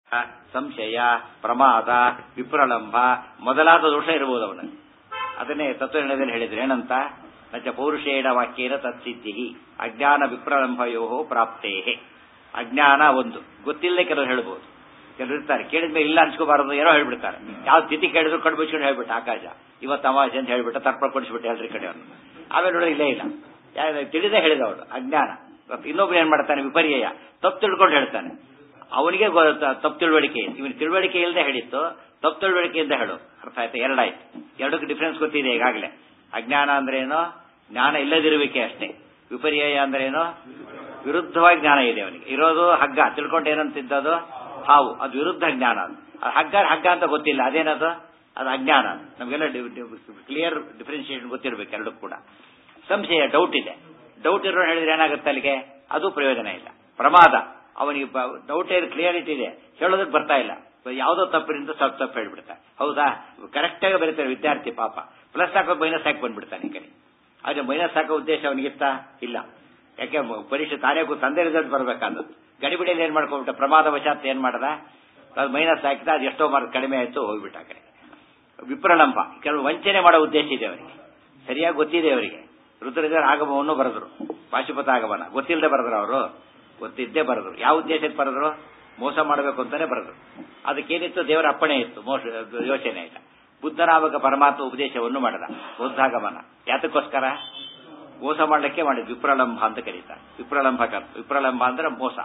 ಸಂಶಯ ಪ್ರಮಾದ ವಿಪ್ರಲಂಬ ಮೊದಲಾದ ದೋಷ ಇರಬಹುದು ಅವನಲ್ಲಿ ಅದನ್ನೇ ತತ್ವನಿರ್ಣಯದಲ್ಲಿ ಹೇಳಿದ್ರೆ ಏನಂತ ನಚ ಪೌರುಷೇಣ ವಾಕ್ಯೇನ ತತ್ಸಿದ್ಧಿ ಅಜ್ಞಾನ ವಿಪ್ರಲಂಭಯೋ ಪ್ರಾಪ್ತೇ ಅಜ್ಞಾನ ಒಂದು ಗೊತ್ತಿಲ್ಲದೆ ಕೆಲವರು ಹೇಳ್ಬೋದು ಕೆಲವರು ಇರ್ತಾರೆ ಕೇಳಿದ್ಮೇಲೆ ಇಲ್ಲ ಅನ್ಸ್ಕೋಬಾರದು ಏನೋ ಹೇಳ್ಬಿಡ್ತಾರೆ ಯಾವ ತಿಥಿ ಕೇಳಿದ್ರು ಕಣ್ಣು ಮುಚ್ಕೊಂಡು ಹೇಳ್ಬಿಟ್ಟು ಆಕಾಶ ಇವತ್ತು ಅಮಾವಾಸ್ಯೆ ಅಂತ ಹೇಳ್ಬಿಟ್ಟು ತರ್ಪಣ ಕೊಡಿಸ್ಬಿಟ್ಟು ಎಲ್ರಿ ಕಡೆ ಅವನು ಆಮೇಲೆ ನೋಡೋದು ಇಲ್ಲೇ ಇಲ್ಲ ತಿಳಿದೇ ಹೇಳಿದವಳು ಅಜ್ಞಾನ ಇನ್ನೊಬ್ರು ಏನ್ ಮಾಡ್ತಾನೆ ವಿಪರ್ಯಯ ತಪ್ಪು ತಿಳ್ಕೊಂಡು ಹೇಳ್ತಾನೆ ಅವನಿಗೆ ತಪ್ಪು ತಿಳುವಳಿಕೆ ಇವನು ತಿಳುವಳಿಕೆ ಇಲ್ಲದೆ ಹೇಳಿತ್ತು ತಪ್ಪು ತಿಳುವಳಿಕೆಯಿಂದ ಹೇಳು ಅರ್ಥ ಆಯ್ತಾ ಎರಡಾಯ್ತು ಎರಡಕ್ಕೆ ಡಿಫ್ರೆನ್ಸ್ ಗೊತ್ತಿದೆ ಈಗಾಗಲೇ ಅಜ್ಞಾನ ಅಂದ್ರೇನು ಜ್ಞಾನ ಇಲ್ಲದಿರುವಿಕೆ ಅಷ್ಟೇ ವಿಪರ್ಯಯ ಅಂದ್ರೇನು ವಿರುದ್ಧವಾಗಿ ಜ್ಞಾನ ಇದೆ ಅವನಿಗೆ ಇರೋದು ಹಗ್ಗ ತಿಳ್ಕೊಂಡು ಏನಂತಿದ್ದದು ಹಾವು ಅದು ವಿರುದ್ಧ ಜ್ಞಾನ ಅದು ಹಗ್ಗ ಹಗ್ಗ ಅಂತ ಗೊತ್ತಿಲ್ಲ ಅದೇನದು ಅದು ಅಜ್ಞಾನ ನಮಗೆಲ್ಲ ಕ್ಲಿಯರ್ ಡಿಫ್ರೆನ್ಶಿಯೇಷನ್ ಗೊತ್ತಿರಬೇಕು ಎರಡು ಕೂಡ ಸಂಶಯ ಡೌಟ್ ಇದೆ ಡೌಟ್ ಇರೋ ಹೇಳಿದ್ರೆ ಏನಾಗುತ್ತೆ ಅಲ್ಲಿಗೆ ಅದು ಪ್ರಯೋಜನ ಇಲ್ಲ ಪ್ರಮಾದ ಅವನಿಗೆ ಡೌಟ್ ಏನು ಕ್ಲಿಯರಿಟಿ ಇದೆ ಹೇಳೋದಕ್ಕೆ ಬರ್ತಾ ಇಲ್ಲ ಯಾವುದೋ ತಪ್ಪಿನಿಂದ ಸ್ವಲ್ಪ ತಪ್ಪು ಹೇಳ್ಬಿಡ್ತಾರೆ ಹೌದಾ ಕರೆಕ್ಟ್ ಆಗಿ ಬರೀತಾರೆ ವಿದ್ಯಾರ್ಥಿ ಪಾಪ ಪ್ಲಸ್ ಹಾಕೋ ಮೈನಸ್ ಹಾಕಿ ಬಂದ್ಬಿಡ್ತಾನೆ ಈ ಕಡೆ ಆದ್ರೆ ಮೈನಸ್ ಹಾಕೋ ಉದ್ದೇಶ ಅವನಿಗಿತ್ತ ಇಲ್ಲ ಯಾಕೆ ಪರೀಕ್ಷೆ ತಾನೇ ತಂದೆ ರಿಸಲ್ಟ್ ಬರ್ಬೇಕಾದದ್ದು ಗಡಿಬಿಡಿಯಲ್ಲಿ ಏನ್ ಮಾಡ್ಕೊಂಡ್ಬಿಟ್ಟ ಪ್ರಮಾದ ವಶಾತ್ ಏನ್ ಮಾಡದ ಅದು ಮೈನಸ್ ಹಾಕಿದ ಅದು ಎಷ್ಟೋ ಮಾರ್ಕ್ ಕಡಿಮೆ ಆಯ್ತು ಹೋಗ್ಬಿಟ್ಟ ಆ ಕಡೆ ವಿಪ್ರಲಂಬ ಕೆಲವು ವಂಚನೆ ಮಾಡೋ ಉದ್ದೇಶ ಇದೆ ಅವರಿಗೆ ಸರಿಯಾಗಿ ಗೊತ್ತಿದೆ ಅವರಿಗೆ ರುದ್ರಜರ ಆಗಮವನ್ನು ಬರೆದ್ರು ಪಾಶುಪತ ಆಗಮನ ಗೊತ್ತಿಲ್ಲದೆ ಬರೆದ್ರು ಅವರು ಗೊತ್ತಿದ್ದೇ ಬರೆದ್ರು ಯಾವ ಉದ್ದೇಶಕ್ಕೆ ಬರೆದ್ರು ಮೋಸ ಮಾಡಬೇಕು ಅಂತಾನೆ ಬರೆದ್ರು ಅದಕ್ಕೇನಿತ್ತು ದೇವರ ಅಪ್ಪಣೆ ಇತ್ತು ಮೋಸ ಯೋಚನೆ ಆಯ್ತಾ ಬುದ್ಧನಾಮಕ ಪರಮಾತ್ಮ ಉಪದೇಶವನ್ನು ಮಾಡಿದ ಬುದ್ಧಾಗಮನ ಯಾತಕ್ಕೋಸ್ಕರ ಮೋಸ ಮಾಡಲಿಕ್ಕೆ ಮಾಡಿದ್ ವಿಪ್ರಲಂಬ ಅಂತ ಕರೀತಾರೆ ವಿಪ್ರಲಂಬ ವಿಪ್ರಲಂಬ ಅಂದ್ರೆ ಮೋಸ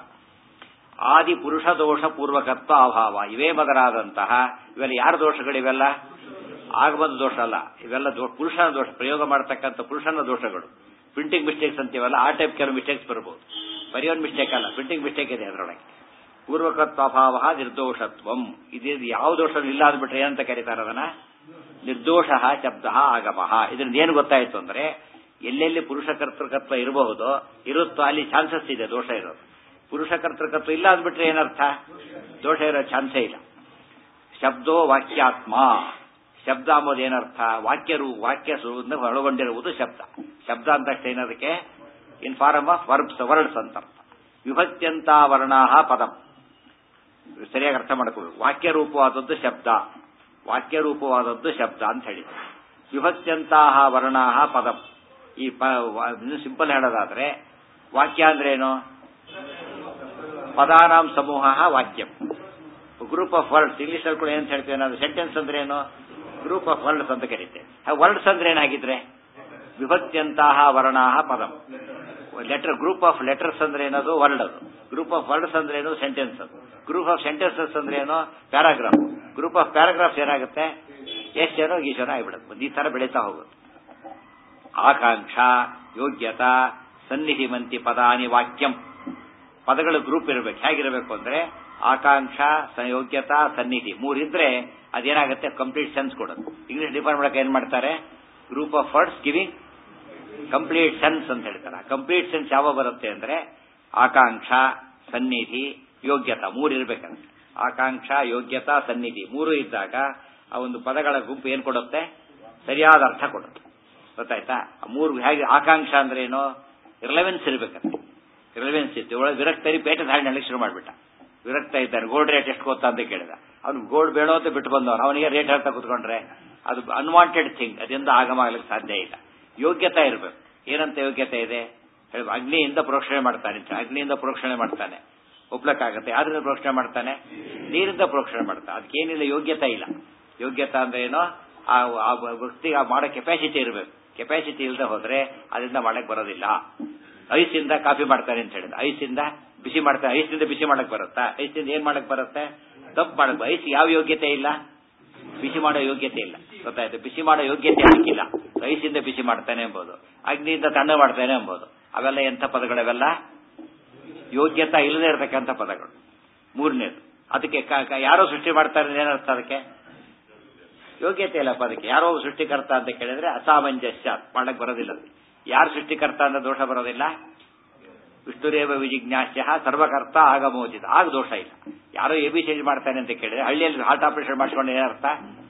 ಆದಿ ಪುರುಷ ದೋಷ ಪೂರ್ವಕತ್ವ ಅಭಾವ ಇವೇ ಮೊದಲಾದಂತಹ ಇವೆಲ್ಲ ಯಾರ ದೋಷಗಳಿವೆಲ್ಲ ಆಗಬಂದ ದೋಷ ಅಲ್ಲ ಇವೆಲ್ಲ ಪುರುಷನ ದೋಷ ಪ್ರಯೋಗ ಮಾಡತಕ್ಕಂಥ ಪುರುಷನ ದೋಷಗಳು ಪ್ರಿಂಟಿಂಗ್ ಮಿಸ್ಟೇಕ್ಸ್ ಅಂತೀವಲ್ಲ ಆ ಟೈಪ್ ಕೆಲವು ಮಿಸ್ಟೇಕ್ಸ್ ಬರಬಹುದು ಬರೆಯೋನ್ ಮಿಸ್ಟೇಕ್ ಅಲ್ಲ ಪ್ರಿಂಟಿಂಗ್ ಮಿಸ್ಟೇಕ್ ಇದೆ ಅದರೊಳಗೆ ಪೂರ್ವಕತ್ವಾಭಾವ ನಿರ್ದೋಷತ್ವಂ ಇದು ಯಾವ ದೋಷ ಇಲ್ಲ ಅಂದ್ಬಿಟ್ರೆ ಏನಂತ ಕರೀತಾರೆ ಅದನ್ನ ನಿರ್ದೋಷ ಶಬ್ದ ಆಗಮಃ ಇದರಿಂದ ಏನು ಗೊತ್ತಾಯ್ತು ಅಂದ್ರೆ ಎಲ್ಲೆಲ್ಲಿ ಪುರುಷ ಕರ್ತೃಕತ್ವ ಇರಬಹುದು ಇರುತ್ತೋ ಅಲ್ಲಿ ಚಾನ್ಸಸ್ ಇದೆ ದೋಷ ಇರೋದು ಪುರುಷ ಕರ್ತೃಕತ್ವ ಇಲ್ಲ ಅಂದ್ಬಿಟ್ರೆ ಏನರ್ಥ ದೋಷ ಇರೋ ಚಾನ್ಸೇ ಇಲ್ಲ ಶಬ್ದೋ ವಾಕ್ಯಾತ್ಮ ಶಬ್ದ ಅಂಬೋದು ಏನರ್ಥ ವಾಕ್ಯರು ವಾಕ್ಯ ಒಳಗೊಂಡಿರುವುದು ಶಬ್ದ ಶಬ್ದ ಅಂತ ಏನದಕ್ಕೆ in form of verbs words ಅಂತ ಅರ್ಥ ವಿಭಕ್ತ್ಯಂತ ವರ್ಣಾ ಪದಂ ಸರಿಯಾಗಿ ಅರ್ಥ ಮಾಡ್ಕೋಬೇಕು ವಾಕ್ಯ ರೂಪವಾದದ್ದು ಶಬ್ದ ವಾಕ್ಯ ರೂಪವಾದದ್ದು ಶಬ್ದ ಅಂತ ಹೇಳಿ ವಿಭಕ್ತ್ಯಂತಹ ವರ್ಣಾ ಪದಂ ಈ ಸಿಂಪಲ್ ಹೇಳೋದಾದ್ರೆ ವಾಕ್ಯ ಅಂದ್ರೇನು ಪದಾನಾಂ ಸಮೂಹ ವಾಕ್ಯಂ ಗ್ರೂಪ್ ಆಫ್ ವರ್ಡ್ಸ್ ಇಂಗ್ಲಿಷ್ ಅಲ್ಲಿ ಕೂಡ ಏನಂತ ಹೇಳ್ತೇವೆ ನಾವು ಸೆಂಟೆನ್ಸ್ ಅಂದ್ರೆ ಏನು ಗ್ರೂಪ್ ಆಫ್ ವರ್ಡ್ಸ್ ಅಂತ ಕರೀತೇವೆ ವರ್ಡ್ಸ್ ಅಂದ್ರೆ ಏನಾಗಿದ್ರೆ ವಿಭಕ್ತ್ಯಂತಹ ವರ್ಣಾ ಪದಂ ಲೆಟರ್ ಗ್ರೂಪ್ ಆಫ್ ಲೆಟರ್ಸ್ ಅಂದ್ರೆ ಏನದು ವರ್ಡ್ ಅದು ಗ್ರೂಪ್ ಆಫ್ ವರ್ಡ್ಸ್ ಅಂದ್ರೆ ಏನು ಸೆಂಟೆನ್ಸ್ ಅದು ಗ್ರೂಪ್ ಆಫ್ ಸೆಂಟೆನ್ಸಸ್ ಅಂದ್ರೆ ಏನು ಪ್ಯಾರಾಗ್ರಾಫ್ ಗ್ರೂಪ್ ಆಫ್ ಪ್ಯಾರಾಗ್ರಾಫ್ಸ್ ಏನಾಗುತ್ತೆ ಎಷ್ಟು ಜನೋ ಗೀಶನೋ ಆಗಿಬಿಡುತ್ತೆ ಈ ತರ ಬೆಳೀತಾ ಹೋಗುತ್ತೆ ಆಕಾಂಕ್ಷ ಯೋಗ್ಯತಾ ಸನ್ನಿಧಿಮಂತಿ ಪದಾನಿ ವಾಕ್ಯಂ ಪದಗಳ ಗ್ರೂಪ್ ಇರಬೇಕು ಹೇಗಿರಬೇಕು ಅಂದ್ರೆ ಆಕಾಂಕ್ಷ ಯೋಗ್ಯತಾ ಸನ್ನಿಧಿ ಮೂರಿದ್ರೆ ಅದೇನಾಗುತ್ತೆ ಕಂಪ್ಲೀಟ್ ಸೆನ್ಸ್ ಕೊಡೋದು ಇಂಗ್ಲಿಷ್ ಡಿಪಾರ್ಟ್ಮೆಂಟ್ ಏನ್ ಮಾಡ್ತಾರೆ group of words giving complete sense ಅಂತ ಹೇಳ್ತಾರೆ ಕಂಪ್ಲೀಟ್ ಸೆನ್ಸ್ ಯಾವ ಬರುತ್ತೆ ಅಂದ್ರೆ ಆಕಾಂಕ್ಷ ಸನ್ನಿಧಿ ಯೋಗ್ಯತಾ ಮೂರು ಇರ್ಬೇಕಂದ್ರೆ ಆಕಾಂಕ್ಷ ಯೋಗ್ಯತಾ ಸನ್ನಿಧಿ ಮೂರು ಇದ್ದಾಗ ಆ ಒಂದು ಪದಗಳ ಗುಂಪು ಏನ್ ಕೊಡುತ್ತೆ ಸರಿಯಾದ ಅರ್ಥ ಕೊಡುತ್ತೆ ಗೊತ್ತಾಯ್ತಾ ಮೂರು ಹೇಗೆ ಆಕಾಂಕ್ಷ ಅಂದ್ರೆ ಏನು ರಿಲೆವೆನ್ಸ್ ಇರ್ಬೇಕಂತೆ ರಿಲೆವೆನ್ಸ್ ಇತ್ತು ಒಳಗೆ ವಿರಕ್ತರಿ ಪೇಟೆ ಧಾರಣೆ ಹೇಳಕ್ಕೆ ಶುರು ಮಾಡ್ಬಿಟ್ಟ ವಿರಕ್ತ ಇದ್ದಾನೆ ಗೋಲ್ಡ್ ರೇಟ್ ಎಷ್ಟು ಗೊತ್ತಾ ಅಂತ ಕೇಳಿದ ಅವ್ನು ಗೋಲ್ಡ್ ಬೇಡೋ ಅಂತ ಬಿಟ್ಟು ಬಂದವನು ಅವನಿಗೆ ರೇಟ್ ಹೇಳ್ತಾ ಕುತ್ಕೊಂಡ್ರೆ ಅದು ಅನ್ವಾಂಟೆಡ್ ಥಿಂಗ್ ಅದರಿಂದ ಆಗಮಾಗಲಿಕ್ಕೆ ಸಾಧ್ಯ ಇಲ್ಲ ಯೋಗ್ಯತೆ ಇರಬೇಕು ಏನಂತ ಯೋಗ್ಯತೆ ಇದೆ ಹೇಳ ಅಗ್ನಿಯಿಂದ ಪ್ರೋಕ್ಷಣೆ ಮಾಡ್ತಾನೆ ಅಗ್ನಿಯಿಂದ ಪ್ರೋಕ್ಷಣೆ ಮಾಡ್ತಾನೆ ಒಪ್ಲಕ್ಕಾಗತ್ತೆ ಯಾವ್ದ್ರಿಂದ ಪ್ರೋಕ್ಷಣೆ ಮಾಡ್ತಾನೆ ನೀರಿಂದ ಪ್ರೋಕ್ಷಣೆ ಮಾಡ್ತಾನೆ ಅದಕ್ಕೇನಿಲ್ಲ ಯೋಗ್ಯತೆ ಇಲ್ಲ ಯೋಗ್ಯತೆ ಅಂದ್ರೆ ಏನೋ ಆ ವ್ಯಕ್ತಿಗೆ ಮಾಡೋ ಕೆಪಾಸಿಟಿ ಇರಬೇಕು ಕೆಪಾಸಿಟಿ ಇಲ್ಲದೆ ಹೋದ್ರೆ ಅದರಿಂದ ಮಾಡಕ್ ಬರೋದಿಲ್ಲ ಐಸಿಂದ ಕಾಫಿ ಮಾಡ್ತಾನೆ ಅಂತ ಹೇಳಿದ ಐಸಿಂದ ಬಿಸಿ ಮಾಡ್ತಾನೆ ಐಸಿಂದ ಬಿಸಿ ಮಾಡಕ್ ಬರುತ್ತಾ ಐಸಿಂದ ಏನ್ ಮಾಡಕ್ ಬರುತ್ತೆ ತಪ್ಪು ಮಾಡಕ್ ಐಸ್ ಯಾವ ಯೋಗ್ಯತೆ ಇಲ್ಲ ಬಿಸಿ ಮಾಡೋ ಯೋಗ್ಯತೆ ಇಲ್ಲ ಗೊತ್ತಾಯ್ತು ಬಿಸಿ ಮಾಡೋ ಯೋಗ್ಯತೆ ಹಾಕಿಲ್ಲ ರೈಸಿಂದ ಬಿಸಿ ಮಾಡ್ತಾನೆ ಎಂಬುದು ಅಗ್ನಿಯಿಂದ ತಣ್ಣ ಮಾಡ್ತಾನೆ ಎಂಬುದು ಅವೆಲ್ಲ ಎಂಥ ಪದಗಳವೆಲ್ಲ ಯೋಗ್ಯತಾ ಇಲ್ಲದೆ ಇರತಕ್ಕಂಥ ಪದಗಳು ಮೂರನೇದು ಅದಕ್ಕೆ ಯಾರೋ ಸೃಷ್ಟಿ ಮಾಡ್ತಾರೆ ಏನರ್ಥ ಅದಕ್ಕೆ ಯೋಗ್ಯತೆ ಇಲ್ಲ ಪದಕ್ಕೆ ಯಾರೋ ಸೃಷ್ಟಿಕರ್ತ ಅಂತ ಕೇಳಿದ್ರೆ ಅಸಾಮಂಜಸ್ಯ ಮಾಡಕ್ ಬರೋದಿಲ್ಲ ಯಾರು ಸೃಷ್ಟಿಕರ್ತ ಅಂತ ದೋಷ ಬರೋದಿಲ್ಲ ವಿಷ್ಣುರೇವ ವಿಜಿಜ್ಞಾಸ್ಯ ಸರ್ವಕರ್ತ ಆಗಮೋಚಿತ ಆಗ ದೋಷ ಇಲ್ಲ ಯಾರೋ ಎ ಬಿ ಚೇಂಜ್ ಮಾಡ್ತಾನೆ ಅಂತ ಕೇಳಿದ್ರೆ ಹಳ್ಳಿಯಲ್ಲಿ ಹಾರ್ಟ್ ಆಪರೇಷನ್ ಮಾಡ್ಕೊಂಡು ಏನರ್ಥ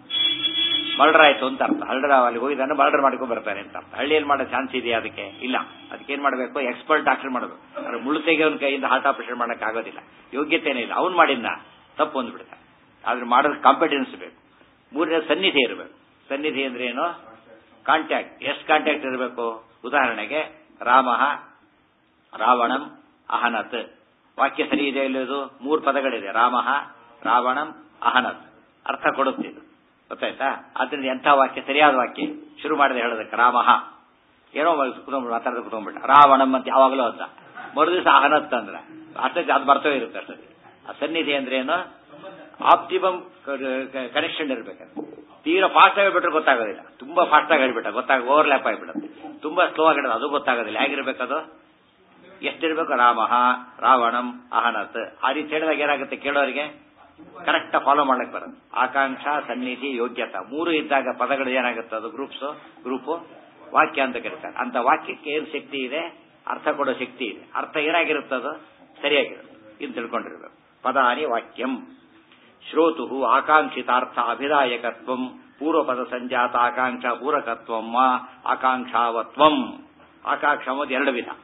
ಮರ್ಡರ್ ಆಯ್ತು ಅಂತ ಅರ್ಥ ಹಳ್ಳ ಅಲ್ಲಿ ಹೋಗಿದ್ದಾನೆ ಮರ್ಡರ್ ಮಾಡ್ಕೊಂಡು ಬರ್ತಾನೆ ಅಂತ ಅರ್ಥ ಹಳ್ಳಿಯಲ್ಲಿ ಮಾಡೋ ಚಾನ್ಸ್ ಇದೆಯಾ ಅದಕ್ಕೆ ಇಲ್ಲ ಅದಕ್ಕೆ ಏನ್ ಮಾಡಬೇಕು ಎಕ್ಸ್ಪರ್ಟ್ ಡಾಕ್ಟರ್ ಮಾಡಬೇಕು ಮುಳ್ಳು ತೆಗೆಯವನ ಕೈಯಿಂದ ಹಾರ್ಟ್ ಆಪರೇಷನ್ ಮಾಡಕ್ ಆಗೋದಿಲ್ಲ ಯೋಗ್ಯತೆನೇ ಇಲ್ಲ ಅವ್ನು ಮಾಡಿದ್ನ ತಪ್ಪು ಅಂದ್ಬಿಡ್ತಾರೆ ಆದ್ರೆ ಮಾಡೋದು ಕಾಂಪಿಟೆನ್ಸ್ ಬೇಕು ಮೂರನೇ ಸನ್ನಿಧಿ ಇರಬೇಕು ಸನ್ನಿಧಿ ಅಂದ್ರೆ ಏನು ಕಾಂಟ್ಯಾಕ್ಟ್ ಎಷ್ಟು ಕಾಂಟ್ಯಾಕ್ಟ್ ಇರಬೇಕು ಉದಾಹರಣೆಗೆ ರಾಮ ರಾವಣಂ ಅಹನತ್ ವಾಕ್ಯ ಸರಿ ಇದೆ ಇಲ್ಲದು ಮೂರು ಪದಗಳಿದೆ ರಾಮ ರಾವಣಂ ಅಹನತ್ ಅರ್ಥ ಕೊಡುತ್ತೆ ಇದು ಗೊತ್ತಾಯ್ತಾ ಆದ್ರಿಂದ ಎಂಥ ವಾಕ್ಯ ಸರಿಯಾದ ವಾಕ್ಯ ಶುರು ಮಾಡಿದೆ ಹೇಳೋದಕ್ಕೆ ರಾಮ ಏನೋ ಕುತ್ಕೊಂಡ್ಬಿಟ್ಟು ಮಾತಾಡೋದು ಕುತ್ಕೊಂಡ್ಬಿಟ್ಟ ರಾವಣಂ ಅಂತ ಯಾವಾಗಲೂ ಅಂತ ಮರು ದಿವಸ ಅಹನತ್ ಅಂದ್ರೆ ಅಷ್ಟಕ್ಕೆ ಅದು ಬರ್ತವೇ ಇರುತ್ತೆ ಅಷ್ಟಕ್ಕೆ ಆ ಸನ್ನಿಧಿ ಅಂದ್ರೆ ಏನು ಆಪ್ಟಿಮಮ್ ಕನೆಕ್ಷನ್ ಇರಬೇಕಂತ ತೀರಾ ಫಾಸ್ಟ್ ಆಗಿ ಬಿಟ್ರೆ ಗೊತ್ತಾಗೋದಿಲ್ಲ ತುಂಬಾ ಫಾಸ್ಟ್ ಆಗಿ ಹೇಳ್ಬಿಟ್ಟ ಗೊತ್ತಾಗ ಓವರ್ಲ್ಯಾಪ್ ಆಗಿಬಿಡುತ್ತೆ ತುಂಬಾ ಸ್ಲೋ ಆಗಿರೋದು ಅದು ಗೊತ್ತಾಗೋದಿಲ್ಲ ಹೇಗಿರ್ಬೇಕದು ಎಷ್ಟಿರ್ಬೇಕು ರಾಮ ರಾವಣಂ ಅಹನತ್ ಆ ರೀತಿ ಹೇಳಿದಾಗ ಏನಾಗುತ್ತೆ ಕೇಳೋರಿಗೆ ಕರೆಕ್ಟ್ ಫಾಲೋ ಮಾಡಕ್ ಬರುತ್ತೆ ಆಕಾಂಕ್ಷ ಸನ್ನಿಧಿ ಯೋಗ್ಯತಾ ಮೂರು ಇದ್ದಾಗ ಪದಗಳು ಏನಾಗುತ್ತೆ ಅದು ಗ್ರೂಪ್ಸ್ ಗ್ರೂಪು ವಾಕ್ಯ ಅಂತ ಕರೀತಾರೆ ಅಂತ ವಾಕ್ಯಕ್ಕೆ ಏನು ಶಕ್ತಿ ಇದೆ ಅರ್ಥ ಕೊಡೋ ಶಕ್ತಿ ಇದೆ ಅರ್ಥ ಏನಾಗಿರುತ್ತೆ ಅದು ಸರಿಯಾಗಿರುತ್ತೆ ಇದು ತಿಳ್ಕೊಂಡಿರ್ಬೇಕು ಪದಾನಿ ವಾಕ್ಯಂ ಶ್ರೋತು ಆಕಾಂಕ್ಷಿತಾರ್ಥ ಅಭಿದಾಯಕತ್ವಂ ಪೂರ್ವಪದ ಸಂಜಾತ ಆಕಾಂಕ್ಷ ಪೂರಕತ್ವಂ ಆಕಾಂಕ್ಷಾವತ್ವಂ ಆಕಾಂಕ್ಷ ಅನ್ನೋದು ಎರಡು ವಿಧ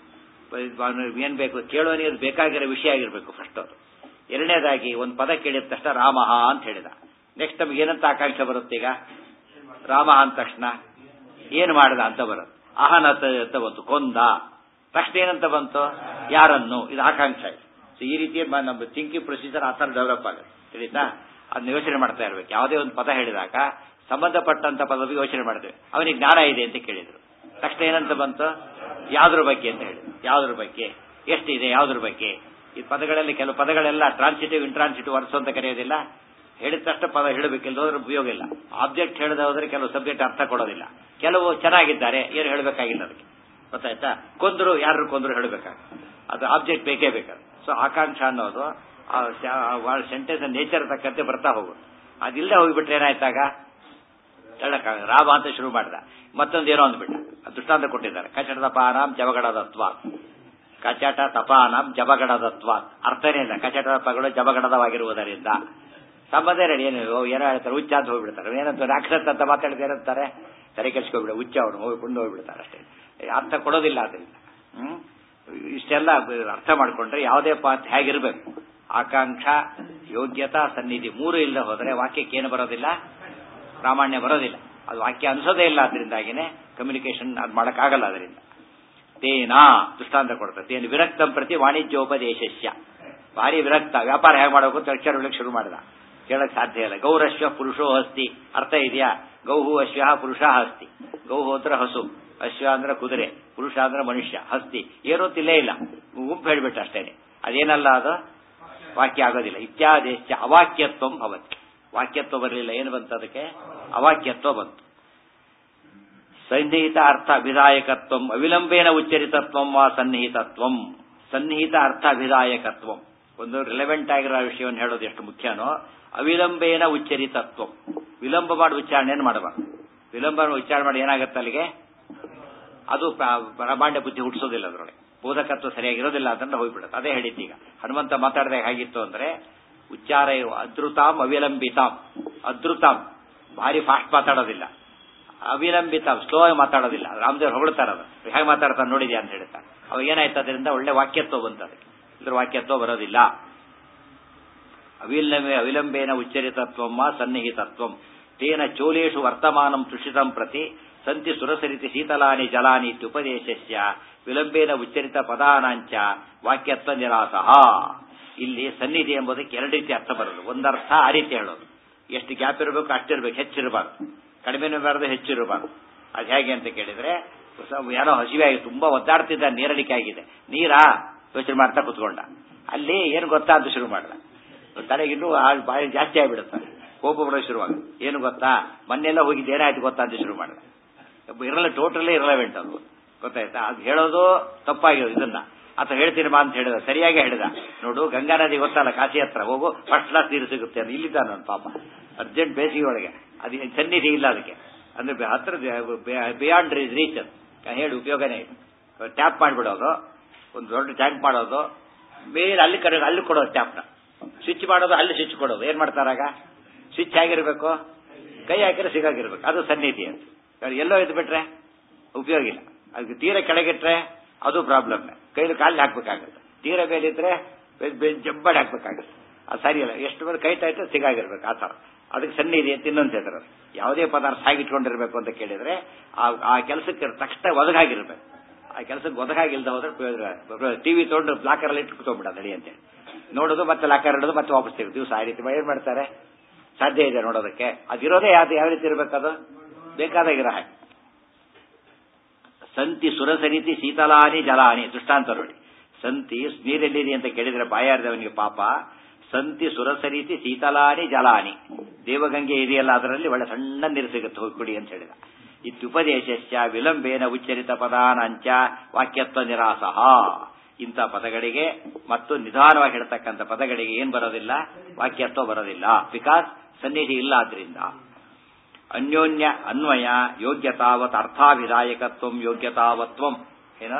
ಏನ್ ಬೇಕು ಕೇಳೋನಿಗೆ ಅದು ಬೇಕಾಗಿರೋ ವಿಷಯ ಆಗಿರ್ಬೇಕು ಫಸ್ಟ್ ಅದು ಎರಡನೇದಾಗಿ ಒಂದು ಪದ ಕೇಳಿದ ತಕ್ಷಣ ರಾಮ ಅಂತ ಹೇಳಿದ ನೆಕ್ಸ್ಟ್ ನಮ್ಗೆ ಏನಂತ ಆಕಾಂಕ್ಷೆ ಬರುತ್ತೆ ಈಗ ರಾಮ ಅಂದ ತಕ್ಷಣ ಏನು ಮಾಡಿದ ಅಂತ ಬರುತ್ತೆ ಅಹನತ ಅಂತ ಬಂತು ಕೊಂದ ತಕ್ಷಣ ಏನಂತ ಬಂತು ಯಾರನ್ನು ಇದು ಆಕಾಂಕ್ಷ ಸೊ ಈ ರೀತಿ ನಮ್ಮ ಥಿಂಕಿಂಗ್ ಪ್ರೊಸೀಜರ್ ಆ ಥರ ಡೆವಲಪ್ ಆಗುತ್ತೆ ತಿಳಿತಾ ಅದನ್ನ ಯೋಚನೆ ಮಾಡ್ತಾ ಇರ್ಬೇಕು ಯಾವುದೇ ಒಂದು ಪದ ಹೇಳಿದಾಗ ಸಂಬಂಧಪಟ್ಟಂತ ಪದ ಯೋಚನೆ ಮಾಡ್ತೇವೆ ಅವನಿಗೆ ಜ್ಞಾನ ಇದೆ ಅಂತ ಕೇಳಿದ್ರು ತಕ್ಷಣ ಏನಂತ ಬಂತು ಯಾವ್ದ್ರ ಬಗ್ಗೆ ಅಂತ ಹೇಳಿದ್ರು ಯಾವ್ದ್ರ ಬಗ್ಗೆ ಎಷ್ಟಿದೆ ಯಾವ್ದ್ರ ಬಗ್ಗೆ ಈ ಪದಗಳಲ್ಲಿ ಕೆಲವು ಪದಗಳೆಲ್ಲ ಟ್ರಾನ್ಸಿಟಿವ್ ಇಂಟ್ರಾನ್ಸಿಟಿವ್ ವರ್ಡ್ಸ್ ಅಂತ ಕರೆಯೋದಿಲ್ಲ ಹೇಳಿದ ತಕ್ಷಣ ಪದ ಹೇಳಬೇಕಿಲ್ಲ ಹೋದ್ರೆ ಉಪಯೋಗ ಇಲ್ಲ ಆಬ್ಜೆಕ್ಟ್ ಹೇಳದೆ ಹೋದ್ರೆ ಕೆಲವು ಸಬ್ಜೆಕ್ಟ್ ಅರ್ಥ ಕೊಡೋದಿಲ್ಲ ಕೆಲವು ಚೆನ್ನಾಗಿದ್ದಾರೆ ಏನು ಹೇಳಬೇಕಾಗಿಲ್ಲ ಅದಕ್ಕೆ ಗೊತ್ತಾಯ್ತಾ ಕೊಂದ್ರು ಯಾರು ಕೊಂದ್ರು ಹೇಳಬೇಕಾಗ ಅದು ಆಬ್ಜೆಕ್ಟ್ ಬೇಕೇ ಬೇಕಾದ್ರೆ ಸೊ ಆಕಾಂಕ್ಷ ಅನ್ನೋದು ಸೆಂಟೆನ್ಸ್ ನೇಚರ್ ತಕ್ಕಂತೆ ಬರ್ತಾ ಹೋಗುತ್ತೆ ಅದಿಲ್ಲದೆ ಹೋಗಿಬಿಟ್ರೆ ಏನಾಯ್ತಾಗ ಹೇಳಕ್ಕಾಗ ರಾಮ ಅಂತ ಶುರು ಮಾಡಿದ ಮತ್ತೊಂದು ಏನೋ ಅಂದ್ಬಿಟ್ಟ ದೃಷ್ಟಾಂತ ಕೊಟ್ಟಿದ್ದಾರೆ ಕಚಟ ತಪಾನಾಂ ಜವಗಡದತ್ವ ಕಚಟ ತಪಾನಾಂ ಜಬಗಡದತ್ವ ಅರ್ಥನೇ ಇಲ್ಲ ಕಚಟ ತಪಗಳು ಜಬಗಡದವಾಗಿರುವುದರಿಂದ ಸಂಬಂಧ ರೆಡಿ ಏನು ಏನೋ ಹೇಳ್ತಾರೆ ಹುಚ್ಚ ಅಂತ ಹೋಗ್ಬಿಡ್ತಾರೆ ಏನಂತ ರಾಕ್ಷಸ ಅಂತ ಮಾತಾಡಿದ್ರೆ ಏನಂತಾರೆ ತಲೆ ಕೆಲ್ಸ್ಕೊಬಿಡ ಹುಚ್ಚ ಅವನು ಹೋಗ್ಕೊಂಡು ಹೋಗ್ಬಿಡ್ತಾರೆ ಅಷ್ಟೇ ಅರ್ಥ ಕೊಡೋದಿಲ್ಲ ಅದರಿಂದ ಹ್ಮ್ ಇಷ್ಟೆಲ್ಲ ಅರ್ಥ ಮಾಡ್ಕೊಂಡ್ರೆ ಯಾವುದೇ ಪಾತ್ ಹೇಗಿರ್ಬೇಕು ಆಕಾಂಕ್ಷ ಯೋಗ್ಯತಾ ಸನ್ನಿಧಿ ಮೂರು ಇಲ್ಲದೆ ಹೋದ್ರೆ ವಾಕ್ಯಕ್ಕೆ ಏನು ಬರೋದಿಲ್ಲ ಪ್ರಾಮಾಣ್ಯ ಬರೋದಿಲ್ಲ ಅದು ವಾಕ್ಯ ಅನ್ಸೋದೇ ಇಲ್ಲ ಅದರಿಂದಾಗಿನೇ ಕಮ್ಯುನಿಕೇಶನ್ ಅದು ಮಾಡೋಕ್ಕಾಗಲ್ಲ ಅದರಿಂದ ತೇನಾ ದೃಷ್ಟಾಂತ ಕೊಡ್ತಾರೆ ತೇನು ವಿರಕ್ತಂ ಪ್ರತಿ ವಾಣಿಜ್ಯೋಪದೇಶಸ್ಯ ಭಾರಿ ವಿರಕ್ತ ವ್ಯಾಪಾರ ಹೇಗೆ ಮಾಡಬೇಕು ಅಂತ ಅಕ್ಷರ ಹೇಳಕ್ ಶುರು ಮಾಡಿದ ಕೇಳಕ್ ಸಾಧ್ಯ ಇಲ್ಲ ಗೌರಶ್ವ ಪುರುಷೋ ಹಸ್ತಿ ಅರ್ಥ ಇದೆಯಾ ಗೌಹು ಅಶ್ವ ಪುರುಷ ಹಸ್ತಿ ಗೌಹು ಅಂದ್ರೆ ಹಸು ಅಶ್ವ ಅಂದ್ರೆ ಕುದುರೆ ಪುರುಷ ಅಂದ್ರೆ ಮನುಷ್ಯ ಹಸ್ತಿ ಏನೂ ತಿಲ್ಲೇ ಇಲ್ಲ ಗುಂಪು ಹೇಳ್ಬಿಟ್ಟು ಅಷ್ಟೇನೆ ಅದೇನಲ್ಲ ಅದು ವಾಕ್ಯ ಆಗೋದಿಲ್ಲ ಇತ್ಯಾದೇಶ ಅವಾಕ್ಯತ್ವಂ ಭವತಿ ವಾಕ್ಯತ್ವ ಬರಲಿಲ್ಲ ಏನು ಬಂತು ಅದಕ್ಕೆ ಅವಾಕ್ಯತ್ವ ಬಂತು ಸನ್ನಿಹಿತ ಅರ್ಥ ಅಭಿದಾಯಕತ್ವಂ ಅವಿಲಂಬೇನ ಉಚ್ಚರಿತತ್ವಂ ವಾ ಸನ್ನಿಹಿತತ್ವಂ ಸನ್ನಿಹಿತ ಅರ್ಥ ಅಭಿದಾಯಕತ್ವಂ ಒಂದು ರಿಲೆವೆಂಟ್ ಆಗಿರೋ ವಿಷಯವನ್ನು ಹೇಳೋದು ಎಷ್ಟು ಮುಖ್ಯನೋ ಅವಿಲಂಬೇನ ಉಚ್ಚರಿತತ್ವಂ ವಿಳಂಬ ಮಾಡಿ ಉಚ್ಚಾರಣೆಯನ್ನು ಮಾಡಬಾರ್ದು ವಿಳಂಬ ಉಚ್ಚಾರಣೆ ಮಾಡಿ ಏನಾಗುತ್ತೆ ಅಲ್ಲಿಗೆ ಅದು ಪ್ರಾಮಾಣ್ಯ ಬುದ್ಧಿ ಹುಟ್ಟಿಸೋದಿಲ್ಲ ಅದರೊಳಗೆ ಬೋಧಕತ್ವ ಸರಿಯಾಗಿರೋದಿಲ್ಲ ಅಂತ ಹೋಗ್ಬಿಡುತ್ತೆ ಅದೇ ಹೇಳಿದ್ದೀಗ ಹನುಮಂತ ಮಾತಾಡಿದಾಗ ಹೇಗಿತ್ತು ಅಂದ್ರೆ ಉಚ್ಚಾರ ಅದ್ರುತಾಂ ಅವಿಲಂಬಿತಾಂ ಅದ್ರುತಾಂ ಭಾರಿ ಫಾಸ್ಟ್ ಮಾತಾಡೋದಿಲ್ಲ ಅವಿಲಂಬಿತ ಸ್ಲೋ ಆಗಿ ಮಾತಾಡೋದಿಲ್ಲ ರಾಮದೇವ್ರು ಹೊಗಳ್ತಾರ ಅದು ಹೇಗೆ ಮಾತಾಡ್ತಾನೆ ನೋಡಿದ್ಯಾ ಅಂತ ಹೇಳ್ತಾ ಅವಾಗ ಏನಾಯ್ತು ಅದರಿಂದ ಒಳ್ಳೆ ವಾಕ್ಯತ್ವ ಬಂತು ಅದಕ್ಕೆ ಇದ್ರ ವಾಕ್ಯತ್ವ ಬರೋದಿಲ್ಲ ಅವಿಲಂಬೆ ಅವಿಲಂಬೇನ ಉಚ್ಚರಿತತ್ವಮ್ಮ ಸನ್ನಿಹಿತತ್ವಂ ತೇನ ಚೋಲೇಶು ವರ್ತಮಾನಂ ತುಷಿತಂ ಪ್ರತಿ ಸಂತಿ ಸುರಸರಿತಿ ಶೀತಲಾನಿ ಜಲಾನಿ ಇತ್ಯುಪದೇಶಸ್ಯ ವಿಳಂಬೇನ ಉಚ್ಚರಿತ ಪದಾನಾಂಚ ವಾಕ್ಯತ್ವ ನಿರಾಸಹ ಇಲ್ಲಿ ಸನ್ನಿಧಿ ಎಂಬುದಕ್ಕೆ ಎರಡು ರೀತಿ ಅರ್ಥ ಬರೋದು ಒಂದರ್ಥ ಆ ರೀತಿ ಹೇಳೋದು ಎಷ್ಟು ಗ್ಯಾಪ್ ಇರಬೇಕು ಅಷ್ಟಿರ್ಬೇಕು ಹೆಚ್ಚಿರಬಾರ್ದು ಕಡಿಮೆನೂ ಇರಬಾರ್ದು ಹೆಚ್ಚಿರಬಾರ್ದು ಅದು ಹೇಗೆ ಅಂತ ಕೇಳಿದ್ರೆ ಯಾರೋ ಹಸಿವೆ ಆಗಿ ತುಂಬಾ ಒದ್ದಾಡ್ತಿದ್ದ ನೀರಡಿಕೆ ಆಗಿದೆ ನೀರಾ ಯೋಚನೆ ಮಾಡ್ತಾ ಕುತ್ಕೊಂಡ ಅಲ್ಲಿ ಏನು ಗೊತ್ತಾ ಅಂತ ಶುರು ಮಾಡ್ದ ತಲೆಗಿನ್ನೂ ಬಾಯಿ ಜಾಸ್ತಿ ಆಗಿಬಿಡುತ್ತೆ ಕೋಪ ಬಿಡೋ ಶುರುವಾಗ ಏನು ಗೊತ್ತಾ ಮೊನ್ನೆಲ್ಲ ಹೋಗಿದ್ದು ಏನಾಯ್ತು ಗೊತ್ತಾ ಅಂತ ಶುರು ಮಾಡಿದ ಇರಲ್ಲ ಟೋಟಲಿ ಇರಲವೆಂಟ್ ಅದು ಗೊತ್ತಾಯ್ತಾ ಅದು ಹೇಳೋದು ತಪ್ಪಾಗಿರೋದು ಇದನ್ನ ಅಥವಾ ಹೇಳ್ತೀನಿ ಬಾ ಅಂತ ಹೇಳಿದ ಸರಿಯಾಗಿ ಹೇಳಿದ ನೋಡು ಗಂಗಾ ನದಿ ಗೊತ್ತಲ್ಲ ಕಾಶಿ ಹತ್ರ ಹೋಗು ಫಸ್ಟ್ ಕ್ಲಾಸ್ ನೀರು ಸಿಗುತ್ತೆ ಅಂತ ಇಲ್ಲಿದ್ದ ನನ್ನ ಪಾಪ ಅರ್ಜೆಂಟ್ ಬೇಸಿಗೆ ಒಳಗೆ ಅದು ಸನ್ನಿಧಿ ಇಲ್ಲ ಅದಕ್ಕೆ ಅಂದ್ರೆ ಹತ್ರ ಬಿಯಾಂಡ್ ರೀಚ್ ಅದು ಹೇಳಿ ಉಪಯೋಗನೇ ಇಲ್ಲ ಟ್ಯಾಪ್ ಮಾಡಿಬಿಡೋದು ಒಂದು ದೊಡ್ಡ ಟ್ಯಾಂಕ್ ಮಾಡೋದು ಮೇಲೆ ಅಲ್ಲಿ ಕಡೆ ಅಲ್ಲಿ ಕೊಡೋದು ಟ್ಯಾಪ್ನ ಸ್ವಿಚ್ ಮಾಡೋದು ಅಲ್ಲಿ ಸ್ವಿಚ್ ಕೊಡೋದು ಏನ್ ಮಾಡ್ತಾರಾಗ ಸ್ವಿಚ್ ಆಗಿರ್ಬೇಕು ಕೈ ಹಾಕಿದ್ರೆ ಸಿಗಾಗಿರ್ಬೇಕು ಅದು ಸನ್ನಿಧಿ ಅಂತ ಎಲ್ಲೋ ಇದ್ದು ಬಿಟ್ರೆ ಉಪಯೋಗ ಇಲ್ಲ ಅದಕ್ಕೆ ತೀರ ಕೆಳಗಿಟ್ರೆ ಅದು ಪ್ರಾಬ್ಲಮ್ ಕೈಲಿ ಕಾಲಿ ಹಾಕ್ಬೇಕಾಗುತ್ತೆ ತೀರ ಮೇಲಿದ್ರೆ ಜಬ್ಬಡಿ ಹಾಕ್ಬೇಕಾಗುತ್ತೆ ಅದು ಸರಿಯಲ್ಲ ಎಷ್ಟು ಬೇರೆ ಕೈ ಟೈಟ್ ಸಿಗಾಗಿರ್ಬೇಕು ಆ ಥರ ಅದಕ್ಕೆ ಸನ್ನಿಧಿ ಅಂತ ಇನ್ನೊಂದು ಹೆಸರು ಯಾವುದೇ ಪದಾರ್ಥ ಸಾಗಿಟ್ಕೊಂಡಿರ್ಬೇಕು ಅಂತ ಕೇಳಿದ್ರೆ ಆ ಆ ಕೆಲಸಕ್ಕೆ ತಕ್ಷಣ ಒದಗಾಗಿರ್ಬೇಕು ಆ ಕೆಲಸಕ್ಕೆ ಒದಗಾಗಿಲ್ದ ಹೋದ್ರೆ ಪ್ರಯೋಜನ ಟಿವಿ ತೊಗೊಂಡು ಲಾಕರಲ್ಲಿ ಇಟ್ಟು ಕೂತ್ಕೊಂಡ್ಬಿಡೋದು ಅಡಿ ಅಂತೇಳಿ ನೋಡೋದು ಮತ್ತೆ ಲಾಕರ್ ಇಡೋದು ಮತ್ತೆ ವಾಪಸ್ ತೆಗೆದು ದಿವಸ ಆ ರೀತಿ ಏನ್ ಮಾಡ್ತಾರೆ ಸಾಧ್ಯ ಇದೆ ನೋಡೋದಕ್ಕೆ ಅದಿರೋದೇ ಯಾವ್ದು ಯಾವ ರೀತಿ ಇರಬೇಕದು ಬೇಕಾದಾಗಿರೋ ಹಾಗೆ ಸಂತಿ ಸುರಸರಿತಿ ಶೀತಲಾನಿ ಜಲಾನಿ ದೃಷ್ಟಾಂತ ನೋಡಿ ಸಂತಿ ನೀರೆಲ್ಲಿದೆ ಅಂತ ಕೇಳಿದ್ರೆ ಬಾಯಾರ್ದವನಿಗೆ ಪಾಪ ಸಂತಿ ಸುರಸರಿತಿ ಶೀತಲಾನಿ ಜಲಾನಿ ದೇವಗಂಗೆ ಇದೆಯಲ್ಲ ಅದರಲ್ಲಿ ಒಳ್ಳೆ ಸಣ್ಣ ನೀರು ಸಿಗುತ್ತೆ ಹೋಗಿ ಕುಡಿ ಅಂತ ಹೇಳಿದ ಇತ್ಯುಪದೇಶಸ್ಯ ವಿಲಂಬೇನ ಉಚ್ಚರಿತ ಪದಾನಂಚ ವಾಕ್ಯತ್ವ ನಿರಾಸಹ ಇಂಥ ಪದಗಳಿಗೆ ಮತ್ತು ನಿಧಾನವಾಗಿ ಹೇಳ್ತಕ್ಕಂಥ ಪದಗಳಿಗೆ ಏನ್ ಬರೋದಿಲ್ಲ ವಾಕ್ಯತ್ವ ಬರೋದಿಲ್ಲ ಬಿಕಾಸ್ ಸನ್ನಿಧಿ ಇಲ್ಲ ಆದ್ರಿಂದ ಅನ್ಯೋನ್ಯ ಅನ್ವಯ ಯೋಗ್ಯತಾವತ್ ಅರ್ಥಾಭಿದಾಯಕತ್ವಂ ಯೋಗ್ಯತಾವತ್ವಂ ಏನ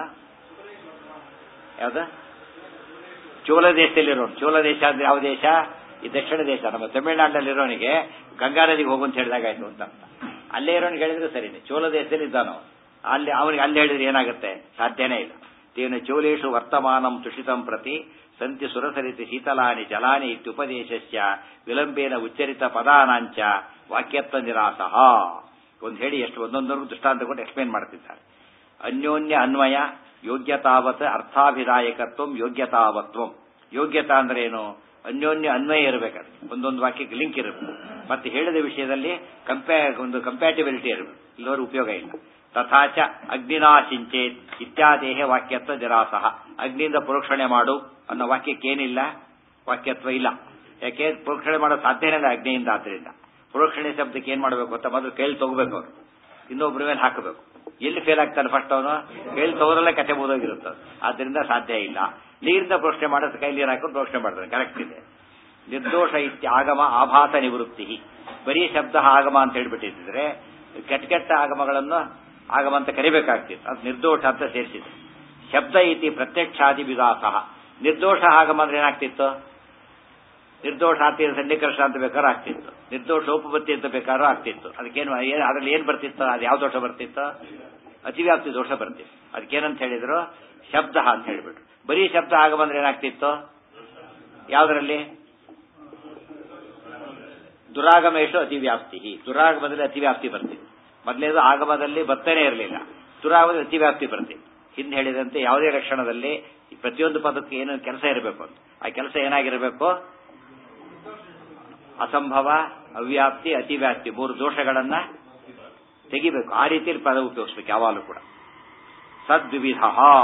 ಯಾವ್ದ ಚೋಳ ದೇಶದಲ್ಲಿರೋನು ಚೋಳ ದೇಶ ಅಂದ್ರೆ ಯಾವ ದೇಶ ಈ ದಕ್ಷಿಣ ದೇಶ ನಮ್ಮ ತಮಿಳುನಾಡಿನಲ್ಲಿರೋನಿಗೆ ಗಂಗಾ ನದಿಗೆ ಹೋಗು ಅಂತ ಹೇಳಿದಾಗಾಯ್ತು ಅಂತ ಅರ್ಥ ಅಲ್ಲೇ ಇರೋನಿಗೆ ಹೇಳಿದ್ರೆ ಸರಿನೇ ಚೋಳ ದೇಶದಲ್ಲಿ ಇದ್ದಾನೋ ಅಲ್ಲಿ ಅವನಿಗೆ ಅಲ್ಲಿ ಹೇಳಿದ್ರೆ ಏನಾಗುತ್ತೆ ಸಾಧ್ಯನೇ ಇಲ್ಲ ತೇನ ಚೋಲೇಶು ವರ್ತಮಾನಂ ತುಷಿತಂ ಪ್ರತಿ ಸಂತಿ ಸುರಸರಿತಿ ಶೀತಲಾನಿ ಜಲಾನಿ ಇತ್ಯುಪದೇಶಸ್ಯ ವಿಲಂಬೇನ ಉಚ್ಚರಿತ ಪದಾನಾಂಚ ವಾಕ್ಯತ್ವ ನಿರಾಸಹ ಒಂದು ಹೇಳಿ ಎಷ್ಟು ಒಂದೊಂದೊಂದು ದೃಷ್ಟಾಂತ ಕೊಟ್ಟು ಎಕ್ಸ್ಪ್ಲೇನ್ ಮಾಡ್ತಿದ್ದಾರೆ ಅನ್ಯೋನ್ಯ ಅನ್ವಯ ಯೋಗ್ಯತಾವತ್ ಅರ್ಥಾಭಿದಾಯಕತ್ವಂ ಯೋಗ್ಯತಾವತ್ವಂ ಯೋಗ್ಯತಾ ಅಂದ್ರೆ ಏನು ಅನ್ಯೋನ್ಯ ಅನ್ವಯ ಇರಬೇಕಾದ್ರೆ ಒಂದೊಂದು ವಾಕ್ಯಕ್ಕೆ ಲಿಂಕ್ ಇರಬೇಕು ಮತ್ತೆ ಹೇಳಿದ ವಿಷಯದಲ್ಲಿ ಕಂಪ್ಯಾ ಒಂದು ಕಂಪ್ಯಾಟಿಬಿಲಿಟಿ ಇರಬೇಕು ಇಲ್ಲವರು ಉಪಯೋಗ ಇಲ್ಲ ತಥಾಚ ಅಗ್ನಿನಾ ಸಿಂಚೇತ್ ಇತ್ಯಾದೇಹ ವಾಕ್ಯತ್ವ ನಿರಾಸಹ ಅಗ್ನಿಯಿಂದ ಪರೋಕ್ಷಣೆ ಮಾಡು ಅನ್ನೋ ವಾಕ್ಯಕ್ಕೇನಿಲ್ಲ ವಾಕ್ಯತ್ವ ಇಲ್ಲ ಯಾಕೆ ಪರೋಕ್ಷಣೆ ಮಾಡೋ ಸಾಧ್ಯನೇ ಇಲ್ಲ ಅಗ್ನಿಯಿಂದ ಆದ್ರಿಂದ ಪರೋಕ್ಷಣೆ ಶಬ್ದಕ್ಕೆ ಏನ್ ಮಾಡಬೇಕು ಅಂತ ಮೊದಲು ಕೈಲಿ ತಗೋಬೇಕು ಅವರು ಇನ್ನೊಬ್ಬರ ಮೇಲೆ ಹಾಕಬೇಕು ಎಲ್ಲಿ ಫೇಲ್ ಆಗ್ತಾನೆ ಫಸ್ಟ್ ಅವನು ಕೈಲಿ ತಗೋರಲ್ಲೇ ಕತೆ ಬೋದೋಗಿರುತ್ತೆ ಆದ್ರಿಂದ ಸಾಧ್ಯ ಇಲ್ಲ ನೀರಿಂದ ಪ್ರೋಕ್ಷಣೆ ಮಾಡೋದು ಕೈ ನೀರು ಹಾಕೊಂಡು ಪ್ರೋಕ್ಷಣೆ ಮಾಡ್ತಾನೆ ಕರೆಕ್ಟ್ ಇದೆ ನಿರ್ದೋಷ ಇತ್ಯ ಆಗಮ ಆಭಾಸ ನಿವೃತ್ತಿ ಬರೀ ಶಬ್ದ ಆಗಮ ಅಂತ ಹೇಳ್ಬಿಟ್ಟಿದ್ರೆ ಕೆಟ್ಟ ಕೆಟ್ಟ ಆಗಮಗಳನ್ನು ಆಗಮ ಅಂತ ಕರಿಬೇಕಾಗ್ತಿತ್ತು ಅದು ನಿರ್ದೋಷ ಅಂತ ಸೇರಿಸಿದೆ ಶಬ್ದ ಇತಿ ಪ್ರತ್ಯಕ್ಷಾದಿ ವಿಗಾಸ ನಿರ್ದೋಷ ಆಗಮ ಅಂದ್ರೆ ಏನಾಗ್ತಿತ್ತು ನಿರ್ದೋಷ ಆತಿ ಸನ್ನಿಕರ್ಷ ಅಂತ ಬೇಕಾದ್ರೂ ಆಗ್ತಿತ್ತು ನಿರ್ದೋಷ ಉಪಪತ್ತಿ ಅಂತ ಬೇಕಾದ್ರೂ ಆಗ್ತಿತ್ತು ಅದಕ್ಕೇನು ಅದ್ರಲ್ಲಿ ಏನ್ ಬರ್ತಿತ್ತು ಅದು ಯಾವ ದೋಷ ಬರ್ತಿತ್ತು ಅತಿವ್ಯಾಪ್ತಿ ದೋಷ ಬರ್ತಿತ್ತು ಅದಕ್ಕೇನಂತ ಹೇಳಿದ್ರು ಶಬ್ದ ಅಂತ ಹೇಳಿಬಿಟ್ರು ಬರೀ ಶಬ್ದ ಆಗಮಂದ್ರೆ ಏನಾಗ್ತಿತ್ತು ಯಾವ್ದ್ರಲ್ಲಿ ದುರಾಗಮೇಶು ಅತಿವ್ಯಾಪ್ತಿ ದುರಾಗಮದಲ್ಲಿ ಅತಿವ್ಯಾಪ್ತಿ ಬರ್ತಿತ್ತು ಮೊದಲೇದು ಆಗಮದಲ್ಲಿ ಬರ್ತಾನೆ ಇರಲಿಲ್ಲ ದುರಾಗಮದಲ್ಲಿ ಅತಿವ್ಯಾಪ್ತಿ ಬರ್ತಿತ್ತು ಹಿಂದೆ ಹೇಳಿದಂತೆ ಯಾವುದೇ ಲಕ್ಷಣದಲ್ಲಿ ಪ್ರತಿಯೊಂದು ಪದಕ್ಕೆ ಏನು ಕೆಲಸ ಇರಬೇಕು ಅಂತ ಆ ಕೆಲಸ ಏನಾಗಿರಬೇಕು ಅಸಂಭವ ಅವ್ಯಾಪ್ತಿ ಅತಿವ್ಯಾಪ್ತಿ ಮೂರು ದೋಷಗಳನ್ನ ತೆಗಿಬೇಕು ಆ ರೀತಿಯಲ್ಲಿ ಪದ ಉಪಯೋಗಿಸ್ಬೇಕು ಯಾವಾಗಲೂ ಕೂಡ ಸದ್ವಿಧ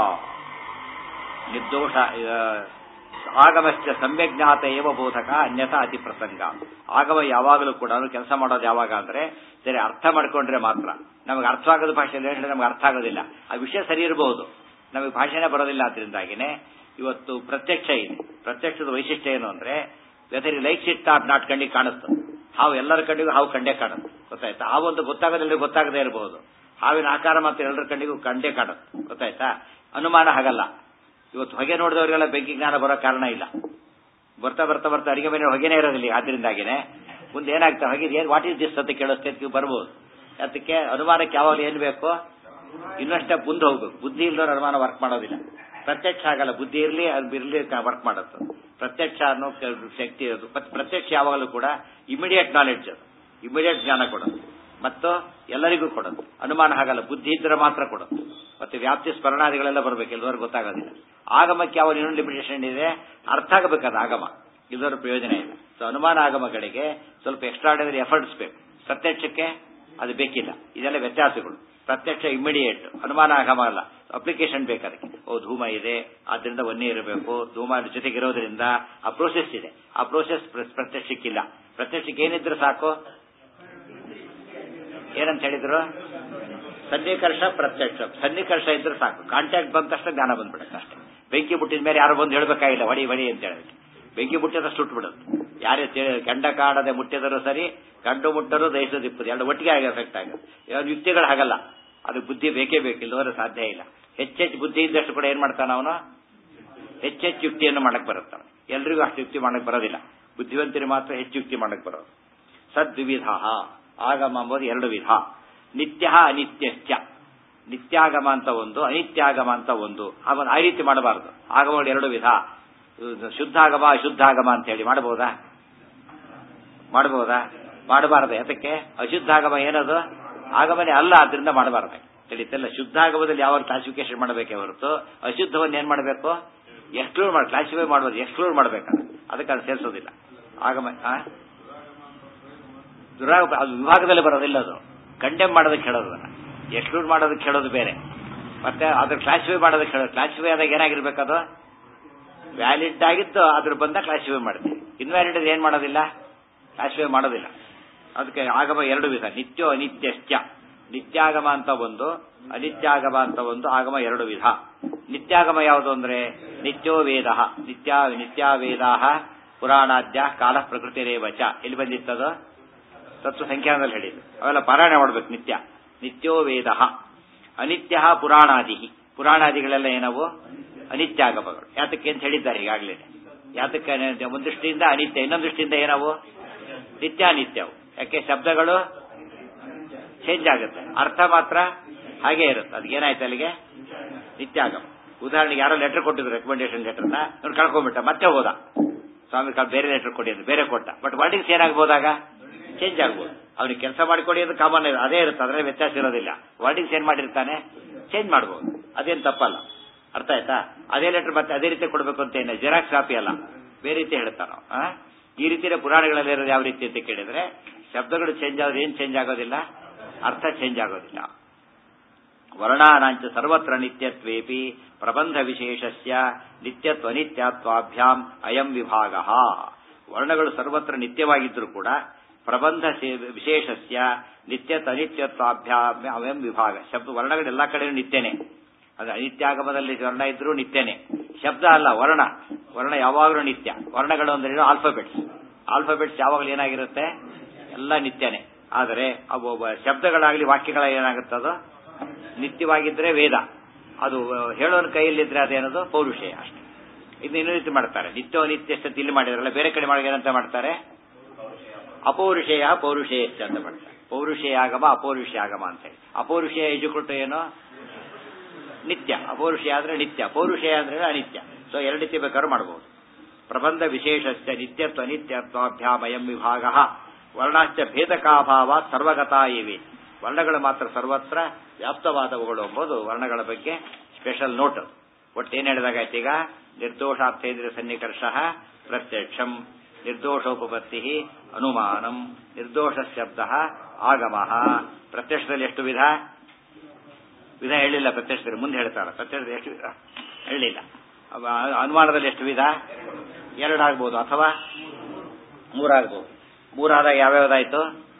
ನಿರ್ದೋಷ ಆಗಮಶ್ಚ ಸಮ್ಯಜ್ಞಾತ ಏವ ಬೋಧಕ ಅನ್ಯಥಾ ಅತಿ ಪ್ರಸಂಗ ಆಗಮ ಯಾವಾಗಲೂ ಕೂಡ ಕೆಲಸ ಮಾಡೋದು ಯಾವಾಗ ಅಂದ್ರೆ ಸರಿ ಅರ್ಥ ಮಾಡ್ಕೊಂಡ್ರೆ ಮಾತ್ರ ನಮಗೆ ಅರ್ಥ ಆಗೋದು ಭಾಷೆಯಲ್ಲಿ ಹೇಳಿದ್ರೆ ನಮ್ಗೆ ಅರ್ಥ ಆಗೋದಿಲ್ಲ ಆ ವಿಷಯ ಸರಿ ಇರಬಹುದು ನಮಗೆ ಭಾಷೆನೇ ಬರೋದಿಲ್ಲ ಆದ್ರಿಂದಾಗಿನೇ ಇವತ್ತು ಪ್ರತ್ಯಕ್ಷ ಇದೆ ಪ್ರತ್ಯಕ್ಷದ ವೈಶಿಷ್ಟ್ಯ ಏನು ಅಂದ್ರೆ whether likes it or not ಕಣ್ಣಿಗೆ ಕಾಣುತ್ತೆ ಹಾವು ಎಲ್ಲರ ಕಣ್ಣಿಗೂ ಹಾವು ಕಂಡೇ ಕಾಣುತ್ತೆ ಗೊತ್ತಾಯ್ತಾ ಆ ಒಂದು ಗೊತ್ತಾಗೋದಿಲ್ಲ ಗೊತ್ತಾಗದೇ ಇರಬಹುದು ಹಾವಿನ ಆಕಾರ ಮತ್ತು ಎಲ್ಲರ ಕಣ್ಣಿಗೂ ಕಂಡೇ ಕಾಣುತ್ತೆ ಗೊತ್ತಾಯ್ತಾ ಅನುಮಾನ ಹಾಗಲ್ಲ ಇವತ್ತು ಹೊಗೆ ನೋಡಿದವರಿಗೆಲ್ಲ ಬೆಂಕಿ ಜ್ಞಾನ ಬರೋ ಕಾರಣ ಇಲ್ಲ ಬರ್ತಾ ಬರ್ತಾ ಬರ್ತಾ ಅಡಿಗೆ ಮನೆ ಹೊಗೆನೇ ಇರೋದಿಲ್ಲ ಆದ್ರಿಂದಾಗಿನೇ ಮುಂದೆ ಏನಾಗ್ತಾ ಹೊಗೆ ಏನ್ ವಾಟ್ ಈಸ್ ದಿಸ್ ಅಂತ ಕೇಳೋ ಸ್ಥಿತಿಗೆ ಬರ್ಬೋದು ಅದಕ್ಕೆ ಅನುಮಾನಕ್ಕೆ ಯಾವಾಗ ಏನ್ ಬೇಕು ಇನ್ನಷ್ಟೇ ಮುಂದೆ ಹೋಗ್ಬೇಕು ಬುದ್ಧಿ ಇಲ್ಲದವ್ರ ಅನುಮಾನ ವರ್ಕ್ ಮಾಡೋದಿಲ್ಲ ಪ್ರತ್ಯಕ್ಷ ಆಗಲ್ಲ ಬುದ್ಧಿ ಇರಲಿ ಅದು ಇರಲಿ ವರ್ಕ್ ಮಾಡುತ್ತೆ ಪ್ರತ್ಯಕ್ಷ ಅನ್ನೋ ಶಕ್ತಿ ಇರೋದು ಪ್ರತ್ಯಕ್ಷ ಯಾವಾಗಲೂ ಕೂಡ ಇಮಿಡಿಯೇಟ್ ನಾಲೆಡ್ಜ್ ಅದು ಇಮಿಡಿಯೇಟ್ ಜ್ಞಾನ ಕೊಡೋದು ಮತ್ತು ಎಲ್ಲರಿಗೂ ಕೊಡೋದು ಅನುಮಾನ ಹಾಗಲ್ಲ ಬುದ್ಧಿ ಇದ್ರೆ ಮಾತ್ರ ಕೊಡೋದು ಮತ್ತೆ ವ್ಯಾಪ್ತಿ ಸ್ಮರಣಾದಿಗಳೆಲ್ಲ ಬರಬೇಕು ಎಲ್ಲರಿಗೂ ಗೊತ್ತಾಗೋದಿಲ್ಲ ಆಗಮಕ್ಕೆ ಯಾವ ಇನ್ನೊಂದು ಲಿಮಿಟೇಷನ್ ಇದೆ ಅರ್ಥ ಆಗಬೇಕಾದ ಆಗಮ ಇದರ ಪ್ರಯೋಜನ ಇಲ್ಲ ಸೊ ಅನುಮಾನ ಆಗಮಗಳಿಗೆ ಸ್ವಲ್ಪ ಎಕ್ಸ್ಟ್ರಾಡಿನರಿ ಎಫರ್ಟ್ಸ್ ಬೇಕು ಪ್ರತ್ಯಕ್ಷಕ್ಕೆ ಅದು ಬೇಕಿಲ್ಲ ಇದೆಲ್ಲ ವ್ಯತ್ಯಾಸಗಳು ಪ್ರತ್ಯಕ್ಷ ಇಮಿಡಿಯೇಟ್ ಅನುಮಾನ ಆಗಮ ಅಲ್ಲ ಅಪ್ಲಿಕೇಶನ್ ಬೇಕು ಅದಕ್ಕೆ ಓ ಧೂಮ ಇದೆ ಆದ್ರಿಂದ ಒನ್ನೆ ಇರಬೇಕು ಧೂಮ ಜೊತೆಗಿರೋದ್ರಿಂದ ಆ ಪ್ರೋಸೆಸ್ ಇದೆ ಆ ಪ್ರೋಸೆಸ್ ಪ್ರತ್ಯಕ್ಷಕ್ಕಿಲ್ಲ ಪ್ರತ್ಯಕ್ಷಕ್ಕೆ ಏನಿದ್ರೆ ಸಾಕು ಏನಂತ ಹೇಳಿದ್ರು ಸನ್ನಿಕರ್ಷ ಪ್ರತ್ಯಕ್ಷ ಸನ್ನಿಕರ್ಷ ಇದ್ರೆ ಸಾಕು ಕಾಂಟ್ಯಾಕ್ಟ್ ಬಂದ ತಕ್ಷಣ ಜ್ಞಾನ ಬಂದ್ಬಿಡುತ್ತೆ ಅಷ್ಟೇ ಬೆಂಕಿ ಮುಟ್ಟಿದ ಮೇಲೆ ಯಾರು ಬಂದು ಹೇಳ್ಬೇಕಾಗಿಲ್ಲ ಹೊಡಿ ಹೊಡಿ ಅಂತ ಹೇಳಿದ್ರೆ ಬೆಂಕಿ ಮುಟ್ಟಿದ ಸುಟ್ಬಿಡುತ್ತೆ ಯಾರೇ ಗಂಡ ಕಾಡದೆ ಮುಟ್ಟಿದರೂ ಸರಿ ಗಂಡು ಮುಟ್ಟರು ದಹಿಸೋ ದಿಪ್ಪದು ಎರಡು ಒಟ್ಟಿಗೆ ಆಗಿ ಎಫೆಕ್ಟ್ ಆಗುತ್ತೆ ಎರಡು ಯುಕ್ತಿಗಳು ಹಾಗಲ್ಲ ಅದು ಬುದ್ಧಿ ಬೇಕೇ ಬೇಕು ಇಲ್ಲವರೆ ಸಾಧ್ಯ ಇಲ್ಲ ಹೆಚ್ಚೆಚ್ಚು ಬುದ್ಧಿ ಇದ್ದಷ್ಟು ಕೂಡ ಏನ್ ಮಾಡ್ತಾನ ಅವನು ಹೆಚ್ಚೆಚ್ಚು ಯುಕ್ತಿಯನ್ನು ಮಾಡಕ್ ಬರುತ್ತಾನೆ ಎಲ್ರಿಗೂ ಅಷ್ಟು ಯುಕ್ತಿ ಮಾಡಕ್ ಬರೋದಿಲ್ಲ ಬುದ್ಧಿವಂತರಿಗೆ ಮಾತ್ರ ಹೆಚ್ಚು ಯುಕ್ತಿ ಮಾಡಕ್ ಬರೋದು ಸದ್ವಿಧ ಆಗಮ ಎಂಬುದು ಎರಡು ವಿಧ ನಿತ್ಯ ಅನಿತ್ಯಶ್ಚ ನಿತ್ಯಾಗಮ ಅಂತ ಒಂದು ಅನಿತ್ಯಾಗಮ ಅಂತ ಒಂದು ಹಾಗೊಂದು ಆ ರೀತಿ ಮಾಡಬಾರದು ಆಗಮಗಳು ಎರಡು ವಿಧ ಶುದ್ಧಾಗಮ ಅಶುದ್ಧಾಗಮ ಅಂತ ಹೇಳಿ ಮಾಡಬಹುದಾ ಮಾಡಬಹುದಾ ಮಾಡಬಾರದು ಯಾತಕ್ಕೆ ಅಶುದ್ಧಾಗಮ ಏನದು ಆಗಮನೆ ಅಲ್ಲ ಆದ್ರಿಂದ ಮಾಡಬಾರದು ತಿಳಿತಲ್ಲ ಶುದ್ಧಾಗಮದಲ್ಲಿ ಯಾವ ಕ್ಲಾಸಿಫಿಕೇಶನ್ ಮಾಡಬೇಕೇ ಹೊರತು ಅಶುದ್ಧವನ್ನು ಏನ್ ಮಾಡಬೇಕು ಎಕ್ಸ್ಕ್ಲೂಡ್ ಮಾಡಿ ಕ್ಲಾಸಿಫೈ ಮಾಡ್ಬೋದು ಎಕ್ಸ್ಕ್ಲೂಡ್ ಮಾಡ್ಬೇಕು ಅದಕ್ಕೆ ಅದು ಸೇರಿಸೋದಿಲ್ಲ ಆಗಮ ದುರಾಗ ಅದು ವಿಭಾಗದಲ್ಲಿ ಬರೋದಿಲ್ಲ ಅದು ಕಂಡೆಮ್ ಮಾಡೋದಕ್ಕೆ ಹೇಳೋದು ಅದನ್ನ ಎಕ್ಸ್ಕ್ಲೂಡ್ ಮಾಡೋದಕ್ಕೆ ಹೇಳೋದು ಬೇರೆ ಮತ್ತೆ ಅದ್ರ ಕ್ಲಾಸಿಫೈ ಮಾಡೋದಕ್ಕೆ ಹೇಳೋದು ಕ್ಲಾಸಿಫೈ ಆದಾಗ ಏನಾಗಿರ್ಬೇಕದು ವ್ಯಾಲಿಡ್ ಆಗಿತ್ತು ಅದ್ರ ಬಂದ ಕ್ಲಾಸಿಫೈ ಮಾಡ್ತೀವಿ ಇನ್ವ್ಯಾಲಿಡ್ ಏನ್ ಮಾಡೋದಿಲ್ಲ ಕ್ಲಾಸಿಫೈ ಮಾಡೋದಿಲ್ಲ ಅದಕ್ಕೆ ಆಗಮ ಎರಡು ವಿಧ ನಿತ್ಯೋ ಅನಿತ್ಯಶ್ಚ ನಿತ್ಯಾಗಮ ಅಂತ ಒಂದು ಅನಿತ್ಯಾಗಮ ಅಂತ ಒಂದು ಆಗಮ ಎರಡು ವಿಧ ನಿತ್ಯಾಗಮ ಯಾವುದು ಅಂದ್ರೆ ನಿತ್ಯೋ ವೇದ ನಿತ್ಯ ನಿತ್ಯಾವೇದಾ ಪುರಾಣಾದ್ಯ ಕಾಲ ಪ್ರಕೃತಿರೇವಚ ಎಲ್ಲಿ ಬಂದಿತ್ತದು ತತ್ವ ಸಂಖ್ಯಾನದಲ್ಲಿ ಹೇಳಿದ್ದು ಅವೆಲ್ಲ ಪಾರಾಯಣ ಮಾಡ್ಬೇಕು ನಿತ್ಯ ನಿತ್ಯೋ ವೇದ ಅನಿತ್ಯ ಪುರಾಣಾದಿ ಪುರಾಣಾದಿಗಳೆಲ್ಲ ಏನವು ಅನಿತ್ಯಾಗಮಗಳು ಯಾತಕ್ಕೆ ಅಂತ ಹೇಳಿದ್ದಾರೆ ಈಗಾಗಲೇ ಯಾತಕ್ಕೆ ಒಂದು ದೃಷ್ಟಿಯಿಂದ ಅನಿತ್ಯ ಇನ್ನೊಂದು ದೃಷ್ಟಿಯಿಂದ ಏನವು ನಿತ್ಯಾನಿತ್ಯವು ಯಾಕೆ ಶಬ್ದಗಳು ಚೇಂಜ್ ಆಗುತ್ತೆ ಅರ್ಥ ಮಾತ್ರ ಹಾಗೇ ಇರುತ್ತೆ ಅದಕ್ಕೇನಾಯ್ತು ಅಲ್ಲಿಗೆ ನಿತ್ಯಾಗಮ ಉದಾಹರಣೆಗೆ ಯಾರೋ ಲೆಟರ್ ಕೊಟ್ಟಿದ್ರು ರೆಕಮೆಂಡೇಶನ್ ಲೆಟರ್ನ ನೋಡಿ ಕಳ್ಕೊಂಡ್ಬಿಟ್ಟ ಮತ್ತೆ ಹೋದ ಸ್ವಾಮಿ ಬೇರೆ ಲೆಟರ್ ಕೊಡಿ ಅಂತ ಬೇರೆ ಕೊಟ್ಟ ಬಟ್ ವರ್ಡಿಂಗ್ಸ್ ಏನಾಗ್ಬೋದಾಗ ಚೇಂಜ್ ಆಗ್ಬೋದು ಅವ್ನಿಗೆ ಕೆಲಸ ಮಾಡಿಕೊಡಿ ಅದು ಕಾಮನ್ ಅದೇ ಇರುತ್ತೆ ಅದರಲ್ಲಿ ವ್ಯತ್ಯಾಸ ಇರೋದಿಲ್ಲ ವರ್ಡಿಂಗ್ಸ್ ಏನ್ ಮಾಡಿರ್ತಾನೆ ಚೇಂಜ್ ಮಾಡ್ಬೋದು ಅದೇನು ತಪ್ಪಲ್ಲ ಅರ್ಥ ಆಯ್ತಾ ಅದೇ ಲೆಟರ್ ಮತ್ತೆ ಅದೇ ರೀತಿ ಕೊಡಬೇಕು ಅಂತ ಏನ ಜೆರಾಕ್ಸ್ ಕಾಪಿ ಅಲ್ಲ ಬೇರೆ ರೀತಿ ಹೇಳ್ತಾನೋ ಈ ರೀತಿಯ ಪುರಾಣಗಳಲ್ಲಿ ಇರೋದು ಯಾವ ರೀತಿ ಅಂತ ಕೇಳಿದ್ರೆ ಶಬ್ದಗಳು ಚೇಂಜ್ ಆದ್ರೆ ಏನ್ ಚೇಂಜ್ ಆಗೋದಿಲ್ಲ ಅರ್ಥ ಚೇಂಜ್ ಆಗೋದಿಲ್ಲ ವರ್ಣಾನಾಂಚ ಸರ್ವತ್ರ ನಿತ್ಯತ್ವೇಪಿ ಪ್ರಬಂಧ ವಿಶೇಷಸ್ಯ ನಿತ್ಯತ್ವ ನಿತ್ಯತ್ವಾಭ್ಯಾಂ ಅಯಂ ವಿಭಾಗ ವರ್ಣಗಳು ಸರ್ವತ್ರ ನಿತ್ಯವಾಗಿದ್ದರೂ ಕೂಡ ಪ್ರಬಂಧ ವಿಶೇಷಸ್ಯ ನಿತ್ಯತ್ವ ಅನಿತ್ಯತ್ವಾಭ್ಯಾಂ ಅಯಂ ವಿಭಾಗ ಶಬ್ದ ವರ್ಣಗಳು ಎಲ್ಲಾ ಕಡೆಯೂ ನಿತ್ಯನೇ ಅದು ಅನಿತ್ಯಾಗಮದಲ್ಲಿ ವರ್ಣ ಇದ್ರೂ ನಿತ್ಯನೇ ಶಬ್ದ ಅಲ್ಲ ವರ್ಣ ವರ್ಣ ಯಾವಾಗಲೂ ನಿತ್ಯ ವರ್ಣಗಳು ಅಂದ್ರೆ ಆಲ್ಫಾಬೆಟ್ಸ್ ಆಲ್ಫಾಬೆಟ್ಸ್ ಯಾವಾಗಲೂ ಏನಾಗಿರುತ್ತೆ ಎಲ್ಲ ನಿತ್ಯನೇ ಆದರೆ ಅವು ಶಬ್ದಗಳಾಗಲಿ ವಾಕ್ಯಗಳ ಏನಾಗುತ್ತದೋ ನಿತ್ಯವಾಗಿದ್ರೆ ವೇದ ಅದು ಹೇಳೋನ ಕೈಯಲ್ಲಿದ್ರೆ ಅದೇನದು ಪೌರುಷೇಯ ಅಷ್ಟೇ ಇನ್ನು ಇನ್ನೂ ರೀತಿ ಮಾಡ್ತಾರೆ ನಿತ್ಯ ನಿತ್ಯ ಇಲ್ಲಿ ಮಾಡಿದ್ರಲ್ಲ ಬೇರೆ ಕಡೆ ಮಾಡಿ ಏನಂತ ಮಾಡ್ತಾರೆ ಅಪೌರುಷೇಯ ಪೌರುಷೇಯಶ್ಚ ಅಂತ ಮಾಡ್ತಾರೆ ಪೌರುಷೇಯ ಆಗಮ ಅಪೌರುಷೇಯ ಆಗಮ ಅಂತ ಹೇಳಿ ಅಪೌರುಷೇಯ ಇಜುಕೊಟ್ಟು ಏನು ನಿತ್ಯ ಅಪೌರುಷೇಯ ಆದ್ರೆ ನಿತ್ಯ ಪೌರುಷೇಯ ಅಂದ್ರೆ ಅನಿತ್ಯ ಸೊ ಎರಡು ರೀತಿ ಬೇಕಾದ್ರೂ ಮಾಡಬಹುದು ಪ್ರಬಂಧ ವಿಶೇಷಶ್ಚ ನಿತ್ಯತ್ವ ಅನಿತ್ಯತ್ವಾಭ್ಯಾಮಯಂ ವಿಭಾಗ ವರ್ಣಾಶ್ಚ ಭೇದಕಾಭಾವ ಸರ್ವಗತಾ ಇವೆ ವರ್ಣಗಳು ಮಾತ್ರ ಸರ್ವತ್ರ ವ್ಯಾಪ್ತವಾದವುಗಳು ಎಂಬುದು ವರ್ಣಗಳ ಬಗ್ಗೆ ಸ್ಪೆಷಲ್ ನೋಟ್ ಒಟ್ಟೇನು ಹೇಳಿದಾಗಾಯ್ತು ಈಗ ನಿರ್ದೋಷಾರ್ಥೇಂದ್ರ ಸನ್ನಿಕರ್ಷ ಪ್ರತ್ಯಕ್ಷಂ ನಿರ್ದೋಷೋಪಪತ್ತಿ ಅನುಮಾನಂ ನಿರ್ದೋಷ ಶಬ್ದ ಆಗಮ ಪ್ರತ್ಯಕ್ಷದಲ್ಲಿ ಎಷ್ಟು ವಿಧ ವಿಧ ಹೇಳಿಲ್ಲ ಪ್ರತ್ಯಕ್ಷದಲ್ಲಿ ಮುಂದೆ ಹೇಳ್ತಾರ ಪ್ರತ್ಯಕ್ಷದಲ್ಲಿ ಎಷ್ಟು ವಿಧ ಹೇಳಿಲ್ಲ ಅನುಮಾನದಲ್ಲಿ ಎಷ್ಟು ವಿಧ ಎರಡಾಗ್ಬೋದು ಅಥವಾ ಮೂರಾಗ್ಬೋದು ಮೂರಾದಾಗ ಯಾವ್ಯಾವ್ದಾಯ್ತು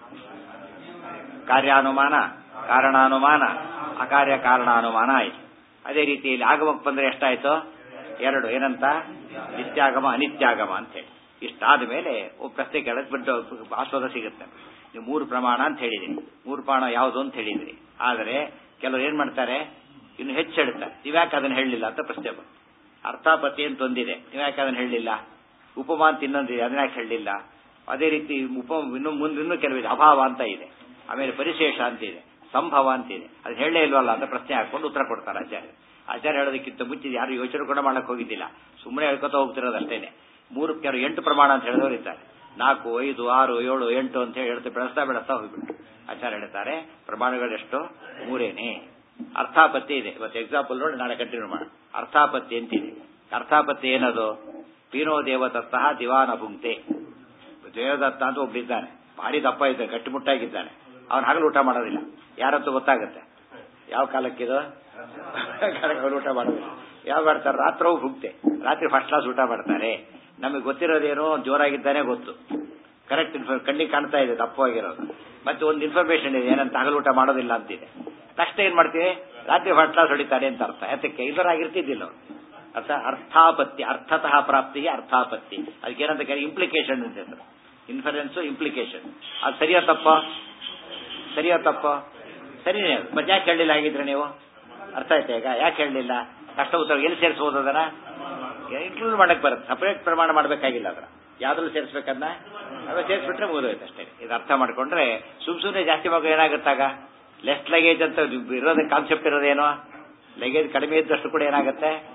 ಕಾರ್ಯಾನುಮಾನ ಕಾರಣಾನುಮಾನ ಅಕಾರ್ಯ ಕಾರಣಾನುಮಾನ ಆಯ್ತು ಅದೇ ರೀತಿಯಲ್ಲಿ ಆಗಮಕ್ಕೆ ಬಂದ್ರೆ ಎಷ್ಟಾಯ್ತು ಎರಡು ಏನಂತ ನಿತ್ಯಾಗಮ ಅನಿತ್ಯಾಗಮ ಅಂತ ಹೇಳಿ ಇಷ್ಟಾದ ಮೇಲೆ ಪ್ರಶ್ನೆ ಕೇಳಕ್ ಬಿಟ್ಟು ಆಸ್ವಾದ ಸಿಗುತ್ತೆ ನೀವು ಮೂರು ಪ್ರಮಾಣ ಅಂತ ಹೇಳಿದ್ರಿ ಮೂರು ಪ್ರಮಾಣ ಯಾವುದು ಅಂತ ಹೇಳಿದ್ರಿ ಆದರೆ ಕೆಲವರು ಏನ್ ಮಾಡ್ತಾರೆ ಇನ್ನು ಹೆಚ್ಚು ಹೇಳ್ತಾರೆ ನೀವ್ಯಾಕೆ ಅದನ್ನ ಹೇಳಲಿಲ್ಲ ಅಂತ ಪ್ರಶ್ನೆ ಬಂತು ಅರ್ಥಾಪತಿ ಅಂತ ಒಂದಿದೆ ನೀವ್ಯಾಕೆ ಅದನ್ನ ಹೇಳಲಿಲ್ಲ ಉಪಮಾ ಅಂತ ಇನ್ನೊಂದಿದೆ ಅದನ್ನ ಯಾಕೆ ಹೇಳಲಿಲ್ಲ ಅದೇ ರೀತಿ ಉಪ ಇನ್ನು ಮುಂದೆ ಇನ್ನೂ ಕೆಲವಿದೆ ಅಭಾವ ಅಂತ ಇದೆ ಆಮೇಲೆ ಪರಿಶೇಷ ಅಂತ ಇದೆ ಸಂಭವ ಅಂತ ಇದೆ ಅದು ಹೇಳಲೇ ಇಲ್ವಲ್ಲ ಅಂತ ಪ್ರಶ್ನೆ ಹಾಕೊಂಡು ಉತ್ತರ ಕೊಡ್ತಾರೆ ಆಚಾರ್ಯ ಆಚಾರ್ಯ ಹೇಳೋದಕ್ಕಿಂತ ಮುಂಚೆ ಯಾರು ಯೋಚನೆ ಕೂಡ ಮಾಡಕ್ ಹೋಗಿದ್ದಿಲ್ಲ ಸುಮ್ಮನೆ ಹೇಳ್ಕೊತಾ ಹೋಗ್ತಿರೋದು ಅಷ್ಟೇನೆ ಮೂರು ಕೆಲವು ಎಂಟು ಪ್ರಮಾಣ ಅಂತ ಹೇಳಿದವರು ಇದ್ದಾರೆ ನಾಲ್ಕು ಐದು ಆರು ಏಳು ಎಂಟು ಅಂತ ಹೇಳಿ ಹೇಳ್ತಾ ಬೆಳೆಸ್ತಾ ಬೆಳೆಸ್ತಾ ಹೋಗ್ಬಿಟ್ಟು ಆಚಾರ್ಯ ಹೇಳ್ತಾರೆ ಪ್ರಮಾಣಗಳೆಷ್ಟು ಮೂರೇನೆ ಅರ್ಥಾಪತ್ತಿ ಇದೆ ಇವತ್ತು ಎಕ್ಸಾಂಪಲ್ ನೋಡಿ ನಾಳೆ ಕಂಟಿನ್ಯೂ ಮಾಡೋಣ ಅರ್ಥಾಪತ್ತಿ ಅಂತಿದೆ ಅರ್ಥಾಪತ್ತಿ ಏನದು ಪೀನೋ ದೇವದತ್ತ ದಿವಾನ ಭುಂಕ್ತೆ ದೇವದತ್ತ ಅಂತ ಒಬ್ಬಳಿದ್ದಾನೆ ಭಾರಿ ದಪ್ಪ ಇದ್ದಾನೆ ಗಟ್ಟಿಮುಟ್ಟಾಗಿದ್ದಾನೆ ಅವನು ಹಗಲು ಊಟ ಮಾಡೋದಿಲ್ಲ ಯಾರತ್ತು ಗೊತ್ತಾಗುತ್ತೆ ಯಾವ ಕಾಲಕ್ಕಿದು ಕಾಲಕ್ಕೆ ಊಟ ಮಾಡೋದಿಲ್ಲ ಯಾವ ಮಾಡ್ತಾರೆ ರಾತ್ರವೂ ಭುಕ್ತೆ ರಾತ್ರಿ ಫಸ್ಟ್ ಕ್ಲಾಸ್ ಊಟ ಮಾಡ್ತಾರೆ ನಮಗೆ ಗೊತ್ತಿರೋದೇನೋ ಜೋರಾಗಿದ್ದಾನೆ ಗೊತ್ತು ಕರೆಕ್ಟ್ ಇನ್ಫಾರ್ ಕಣ್ಣಿಗೆ ಕಾಣ್ತಾ ಇದೆ ದಪ್ಪವಾಗಿರೋದು ಮತ್ತೆ ಒಂದು ಇನ್ಫಾರ್ಮೇಶನ್ ಇದೆ ಏನಂತ ಹಗಲು ಊಟ ಮಾಡೋದಿಲ್ಲ ಅಂತಿದೆ ತಕ್ಷಣ ಏನ್ ಮಾಡ್ತೀವಿ ರಾತ್ರಿ ಫಸ್ಟ್ ಕ್ಲಾಸ್ ಹೊಡಿತಾರೆ ಅಂತ ಅರ್ಥ ಯಾತಕ್ಕೆ ಇದರಾಗಿರ್ತಿದ್ದಿಲ್ಲ ಅವ್ರು ಅರ್ಥ ಅರ್ಥಾಪತ್ತಿ ಅರ್ಥತಃ ಪ್ರಾಪ್ತಿ ಅರ್ಥಾಪತ್ತಿ ಅದಕ್ಕೇನಂತ ಕೇಳಿ ಇಂಪ್ಲಿಕೇಶನ್ ಅಂತ ಹೆಸರು ಇನ್ಫರೆನ್ಸ್ ಇಂಪ್ಲಿಕೇಶನ್ ಅದು ಸರಿಯೋ ತಪ್ಪ ಸರಿಯೋ ತಪ್ಪ ಸರಿನೇ ಅದು ಮತ್ತೆ ಯಾಕೆ ಹೇಳಲಿಲ್ಲ ಆಗಿದ್ರೆ ನೀವು ಅರ್ಥ ಆಯ್ತಾ ಈಗ ಯಾಕೆ ಹೇಳಲಿಲ್ಲ ಕಷ್ಟ ಉತ್ತರ ಎಲ್ಲಿ ಸೇರಿಸಬಹುದು ಅದನ್ನ ಇನ್ಕ್ಲೂಡ್ ಮಾಡಕ್ ಬರುತ್ತೆ ಸಪರೇಟ್ ಪ್ರಮಾಣ ಮಾಡಬೇಕಾಗಿಲ್ಲ ಅದರ ಯಾವ್ದ್ರಲ್ಲಿ ಸೇರಿಸ್ಬೇಕನ್ನ ಅವ ಸೇರಿಸ್ಬಿಟ್ರೆ ಮುಗಿದೋಯ್ತು ಅಷ್ಟೇ ಇದು ಅರ್ಥ ಮಾಡ್ಕೊಂಡ್ರೆ ಸುಮ್ ಸುಮ್ಮನೆ ಜಾಸ್ತಿ ಮಗು ಏನಾಗುತ್ತಾಗ ಲೆಸ್ ಲಗೇಜ್ ಅಂತ ಇರೋದೇ ಕಾನ್ಸೆಪ್ಟ್ ಇರೋದೇನೋ ಲಗೇಜ್ ಕಡಿಮೆ ಇದ್ದಷ್ಟು ಕೂಡ ಏನಾಗುತ್ತೆ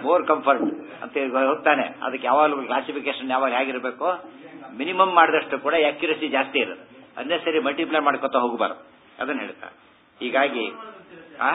ಮೋರ್ ಕಂಫರ್ಟ್ ಅಂತ ಹೋಗ್ತಾನೆ ಅದಕ್ಕೆ ಯಾವಾಗಲೂ ಕ್ಲಾಸಿಫಿಕೇಶನ್ ಯಾವಾಗ ಹೇಗಿರಬೇಕು ಮಿನಿಮಮ್ ಮಾಡಿದಷ್ಟು ಕೂಡ ಅಕ್ಯುರಸಿ ಜಾಸ್ತಿ ಇರುತ್ತೆ ಅನ್ನೆಸರಿ ಮಲ್ಟಿಪ್ಲೈ ಮಾಡ್ಕೊತಾ ಹೋಗಬಾರ್ದು ಅದನ್ನ ಹೇಳ್ತಾರೆ ಹೀಗಾಗಿ ಆ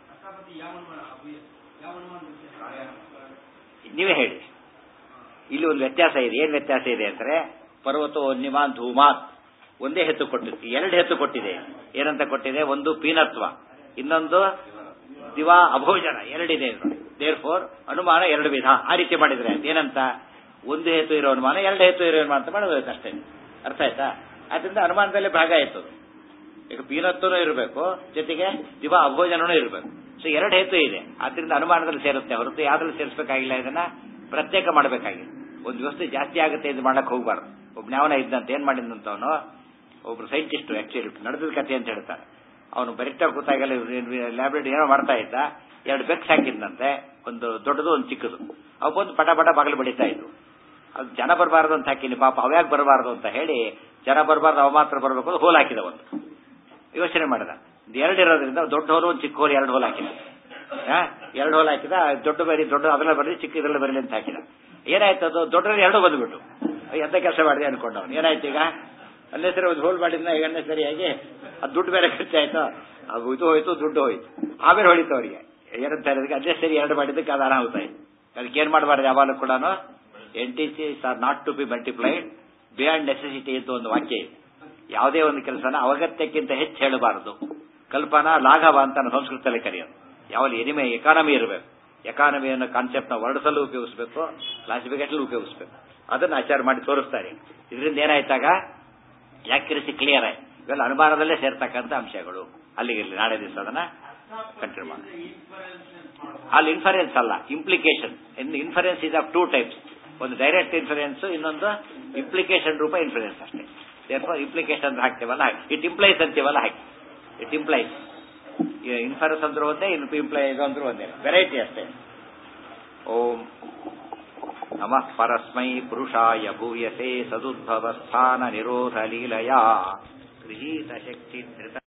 ನೀವೇ ಹೇಳಿ ಇಲ್ಲಿ ಒಂದು ವ್ಯತ್ಯಾಸ ಇದೆ ಏನ್ ವ್ಯತ್ಯಾಸ ಇದೆ ಅಂದ್ರೆ ಪರ್ವತೋ ನಿಮಾನ್ ಧೂಮಾತ್ ಒಂದೇ ಹೆತ್ತು ಕೊಟ್ಟಿದೆ ಎರಡು ಹೆತ್ತು ಕೊಟ್ಟಿದೆ ಏನಂತ ಕೊಟ್ಟಿದೆ ಒಂದು ಪೀನತ್ವ ಇನ್ನೊಂದು ದಿವಾ ಅಭೋಜನ ಎರಡಿದೆ ದೇರ್ ಫೋರ್ ಅನುಮಾನ ಎರಡು ವಿಧ ಆ ರೀತಿ ಮಾಡಿದ್ರೆ ಏನಂತ ಒಂದು ಹೇತು ಇರೋ ಅನುಮಾನ ಎರಡು ಹೇತು ಇರೋ ಅನುಮಾನ ಅಂತ ಮಾಡಬೇಕು ಅಷ್ಟೇ ಅರ್ಥ ಆಯ್ತಾ ಅದರಿಂದ ಅನುಮಾನದಲ್ಲಿ ಭಾಗ ಆಯ್ತು ಅದು. ಈಗ ಪೀನತ್ವನೂ ಇರಬೇಕು ಜೊತೆಗೆ ದಿವಾ ಅಭೋಜನನೂ ಇರಬೇಕು ಸೊ ಎರಡು ಹೇತು ಇದೆ ಆದ್ರಿಂದ ಅನುಮಾನದಲ್ಲಿ ಸೇರುತ್ತೆ ಹೊರತು ಯಾವ್ದ್ರಲ್ಲಿ ಸೇರಿಸಬೇಕಾಗಿಲ್ಲ ಇದನ್ನ ಪ್ರತ್ಯೇಕ ಮಾಡಬೇಕಾಗಿದೆ ಒಂದು ವಸ್ತು ಜಾಸ್ತಿ ಆಗುತ್ತೆ ಇದು ಮಾಡಕ್ ಹೋಗ್ಬಾರ್ದು ಒಬ್ಬ ಯಾವನ ಇದ್ದಂತ ಏನ್ ಮಾಡಿದಂತವನು ಒಬ್ರು ಸೈಂಟಿಸ್ಟ್ ಆಕ್ಚುಲಿ ನಡೆದ ಕಥೆ ಅಂತ ಹೇಳ್ತಾರೆ ಅವನು ಬರೀತಾ ಕೂತಾಗೆಲ್ಲ ಲ್ಯಾಬ್ರೇಟರಿ ಏನೋ ಮಾಡ್ತಾ ಇದ್ದ ಎರಡು ಬೆಕ್ಸ್ ಹಾಕಿದ್ದಂತೆ ಒಂದು ದೊಡ್ಡದು ಒಂದು ಚಿಕ್ಕದು ಅವು ಬಂದು ಪಟ ಪಟ ಬಾಗಿಲು ಬಡಿತಾ ಇದ್ವು ಅದು ಜನ ಬರಬಾರ್ದು ಅಂತ ಹಾಕಿನಿ ಪಾಪ ಅವ್ಯಾಗ ಬರಬಾರ್ದು ಅಂತ ಹೇಳಿ ಜನ ಬರಬಾರ್ದು ಅವ ಮಾತ್ರ ಬರಬೇಕು ಅಂತ ಹೋಲ್ ಹಾಕಿದ ಒಂದು ಯೋಚನೆ ಮಾಡಿದ ಎರಡು ಇರೋದ್ರಿಂದ ದೊಡ್ಡ ಹೋಲು ಒಂದು ಚಿಕ್ಕ ಹೋಲು ಎರಡು ಹೋಲ್ ಹಾಕಿದ ಆ, ಎರಡು ಹೋಲ್ ಹಾಕಿದ ದೊಡ್ಡ ಬರಿ ದೊಡ್ಡ ಅದರಲ್ಲಿ ಬರಲಿ ಚಿಕ್ಕ ಇದರಲ್ಲಿ ಬರಲಿ ಅಂತ ಹಾಕಿದ ಏನಾಯ್ತು ಅದು ದೊಡ್ಡರಲ್ಲಿ ಎರಡು ಬಂದ್ಬಿಟ್ಟು ಎಂತ ಕೆಲಸ ಮಾಡಿದೆ ಅನ್ಕೊಂಡ ಅವನು ಏನಾಯ್ತು ಈಗ ಅಲ್ಲೇ ಸರಿ ಒಂದು ಹೋಲ್ ಮಾಡಿದ್ನ ಈಗ ಅನ್ನೇ ಸರಿಯಾಗಿ ಅದು ದುಡ್ಡು ಬೇರೆ ಖರ್ಚಾಯ್ತು ಅದು ಇದು ಹೋಯ್ತು ದುಡ್ಡು ಹೋಯ್ತು ಆಮೇಲೆ ಹೊಳಿತು ಅವರಿಗೆ ಏನಂತ ಹೇಳಿದಕ್ಕೆ ಅದೇ ಸರಿ ಎರಡು ಮಾಡಿದ್ದಕ್ಕೆ ಅದು ಅನಾಹುತ ಆಯ್ತು ಅದಕ್ಕೆ ಏನ್ ಮಾಡಬಾರ್ದು ಯಾವಾಗಲೂ ಕೂಡ entities are not to be multiplied beyond necessity ಅಂತ ಒಂದು ವಾಕ್ಯ ಇದೆ ಯಾವುದೇ ಒಂದು ಕೆಲಸನ ಅವಗತ್ಯಕ್ಕಿಂತ ಹೆಚ್ಚು ಹೇಳಬಾರದು ಕಲ್ಪನಾ ಲಾಘವ ಅಂತ ನಾವು ಸಂಸ್ಕೃತದಲ್ಲಿ ಕರೆಯೋದು ಯಾವಲ್ಲಿ ಎನಿಮೆ ಎಕಾನಮಿ ಇರಬೇಕು ಎಕಾನಮಿ ಅನ್ನೋ ಕಾನ್ಸೆಪ್ಟ್ ನ ಹೊರಡಿಸಲು ಉಪಯೋಗಿಸಬೇಕು ಕ್ಲಾಸಿಫಿಕೇಶನ್ ಉಪಯೋಗಿಸಬೇಕು ಅದನ್ನ ಆಚಾರ ಮಾಡಿ ತೋರಿಸ್ತಾರೆ ಇದರಿಂದ ಏನಾಯ್ತಾಗ ಯಾಕ್ಯುರಸಿ ಕ್ಲಿಯರ್ ಆಯ್ತು ಇವೆಲ್ಲ ಅನುಮಾನದಲ್ಲೇ ಸೇರ್ತಕ್ಕಂಥ ಅಂಶಗಳು ಅಲ್ಲಿಗೆ ಇರ್ಲಿ ನಾಳೆ ದಿವಸ ಅದನ್ನ ಕಂಟಿನ್ಯೂ ಮಾಡಿ ಅಲ್ಲಿ ಇನ್ಫರೆನ್ಸ್ ಅಲ್ಲ implication inference is of two types ಒಂದು ಡೈರೆಕ್ಟ್ ಇನ್ಫರೆನ್ಸ್ ಇನ್ನೊಂದು ಇಂಪ್ಲಿಕೇಶನ್ ರೂಪ ಇನ್ಫರೆನ್ಸ್ ಅಷ್ಟೇ ದೇರ್ಫೋರ್ ಇಂಪ್ಲಿಕೇಶನ್ ಹಾಕ್ತೇವಲ್ಲ ಹಾಕಿ ಇಟ್ ಇಂಪ್ಲೈಸ್ ಅಂತೀವಲ್ಲ ಹಾಕಿ ಇಟ್ ಇಂಪ್ಲೈಸ್ ಇನ್ಫರೆನ್ಸ್ ಅಂದ್ರೂ ಒಂದೇ ಇಂಪ್ಲೈ ಇದು ಅಂದ್ರೂ ಒಂದೇ ವೆರೈಟಿ ಅಷ್ಟೇ ಓಂ ನಮಃ ಪರಸ್ಮೈ ಪುರುಷಾಯ ಭೂಯಸೆ ಸದುದ್ಭವ ಸ್ಥಾನ ನಿರೋಧ ಲೀಲಯಾ ಗೃಹೀತ ಶಕ್ತಿ ಧೃತ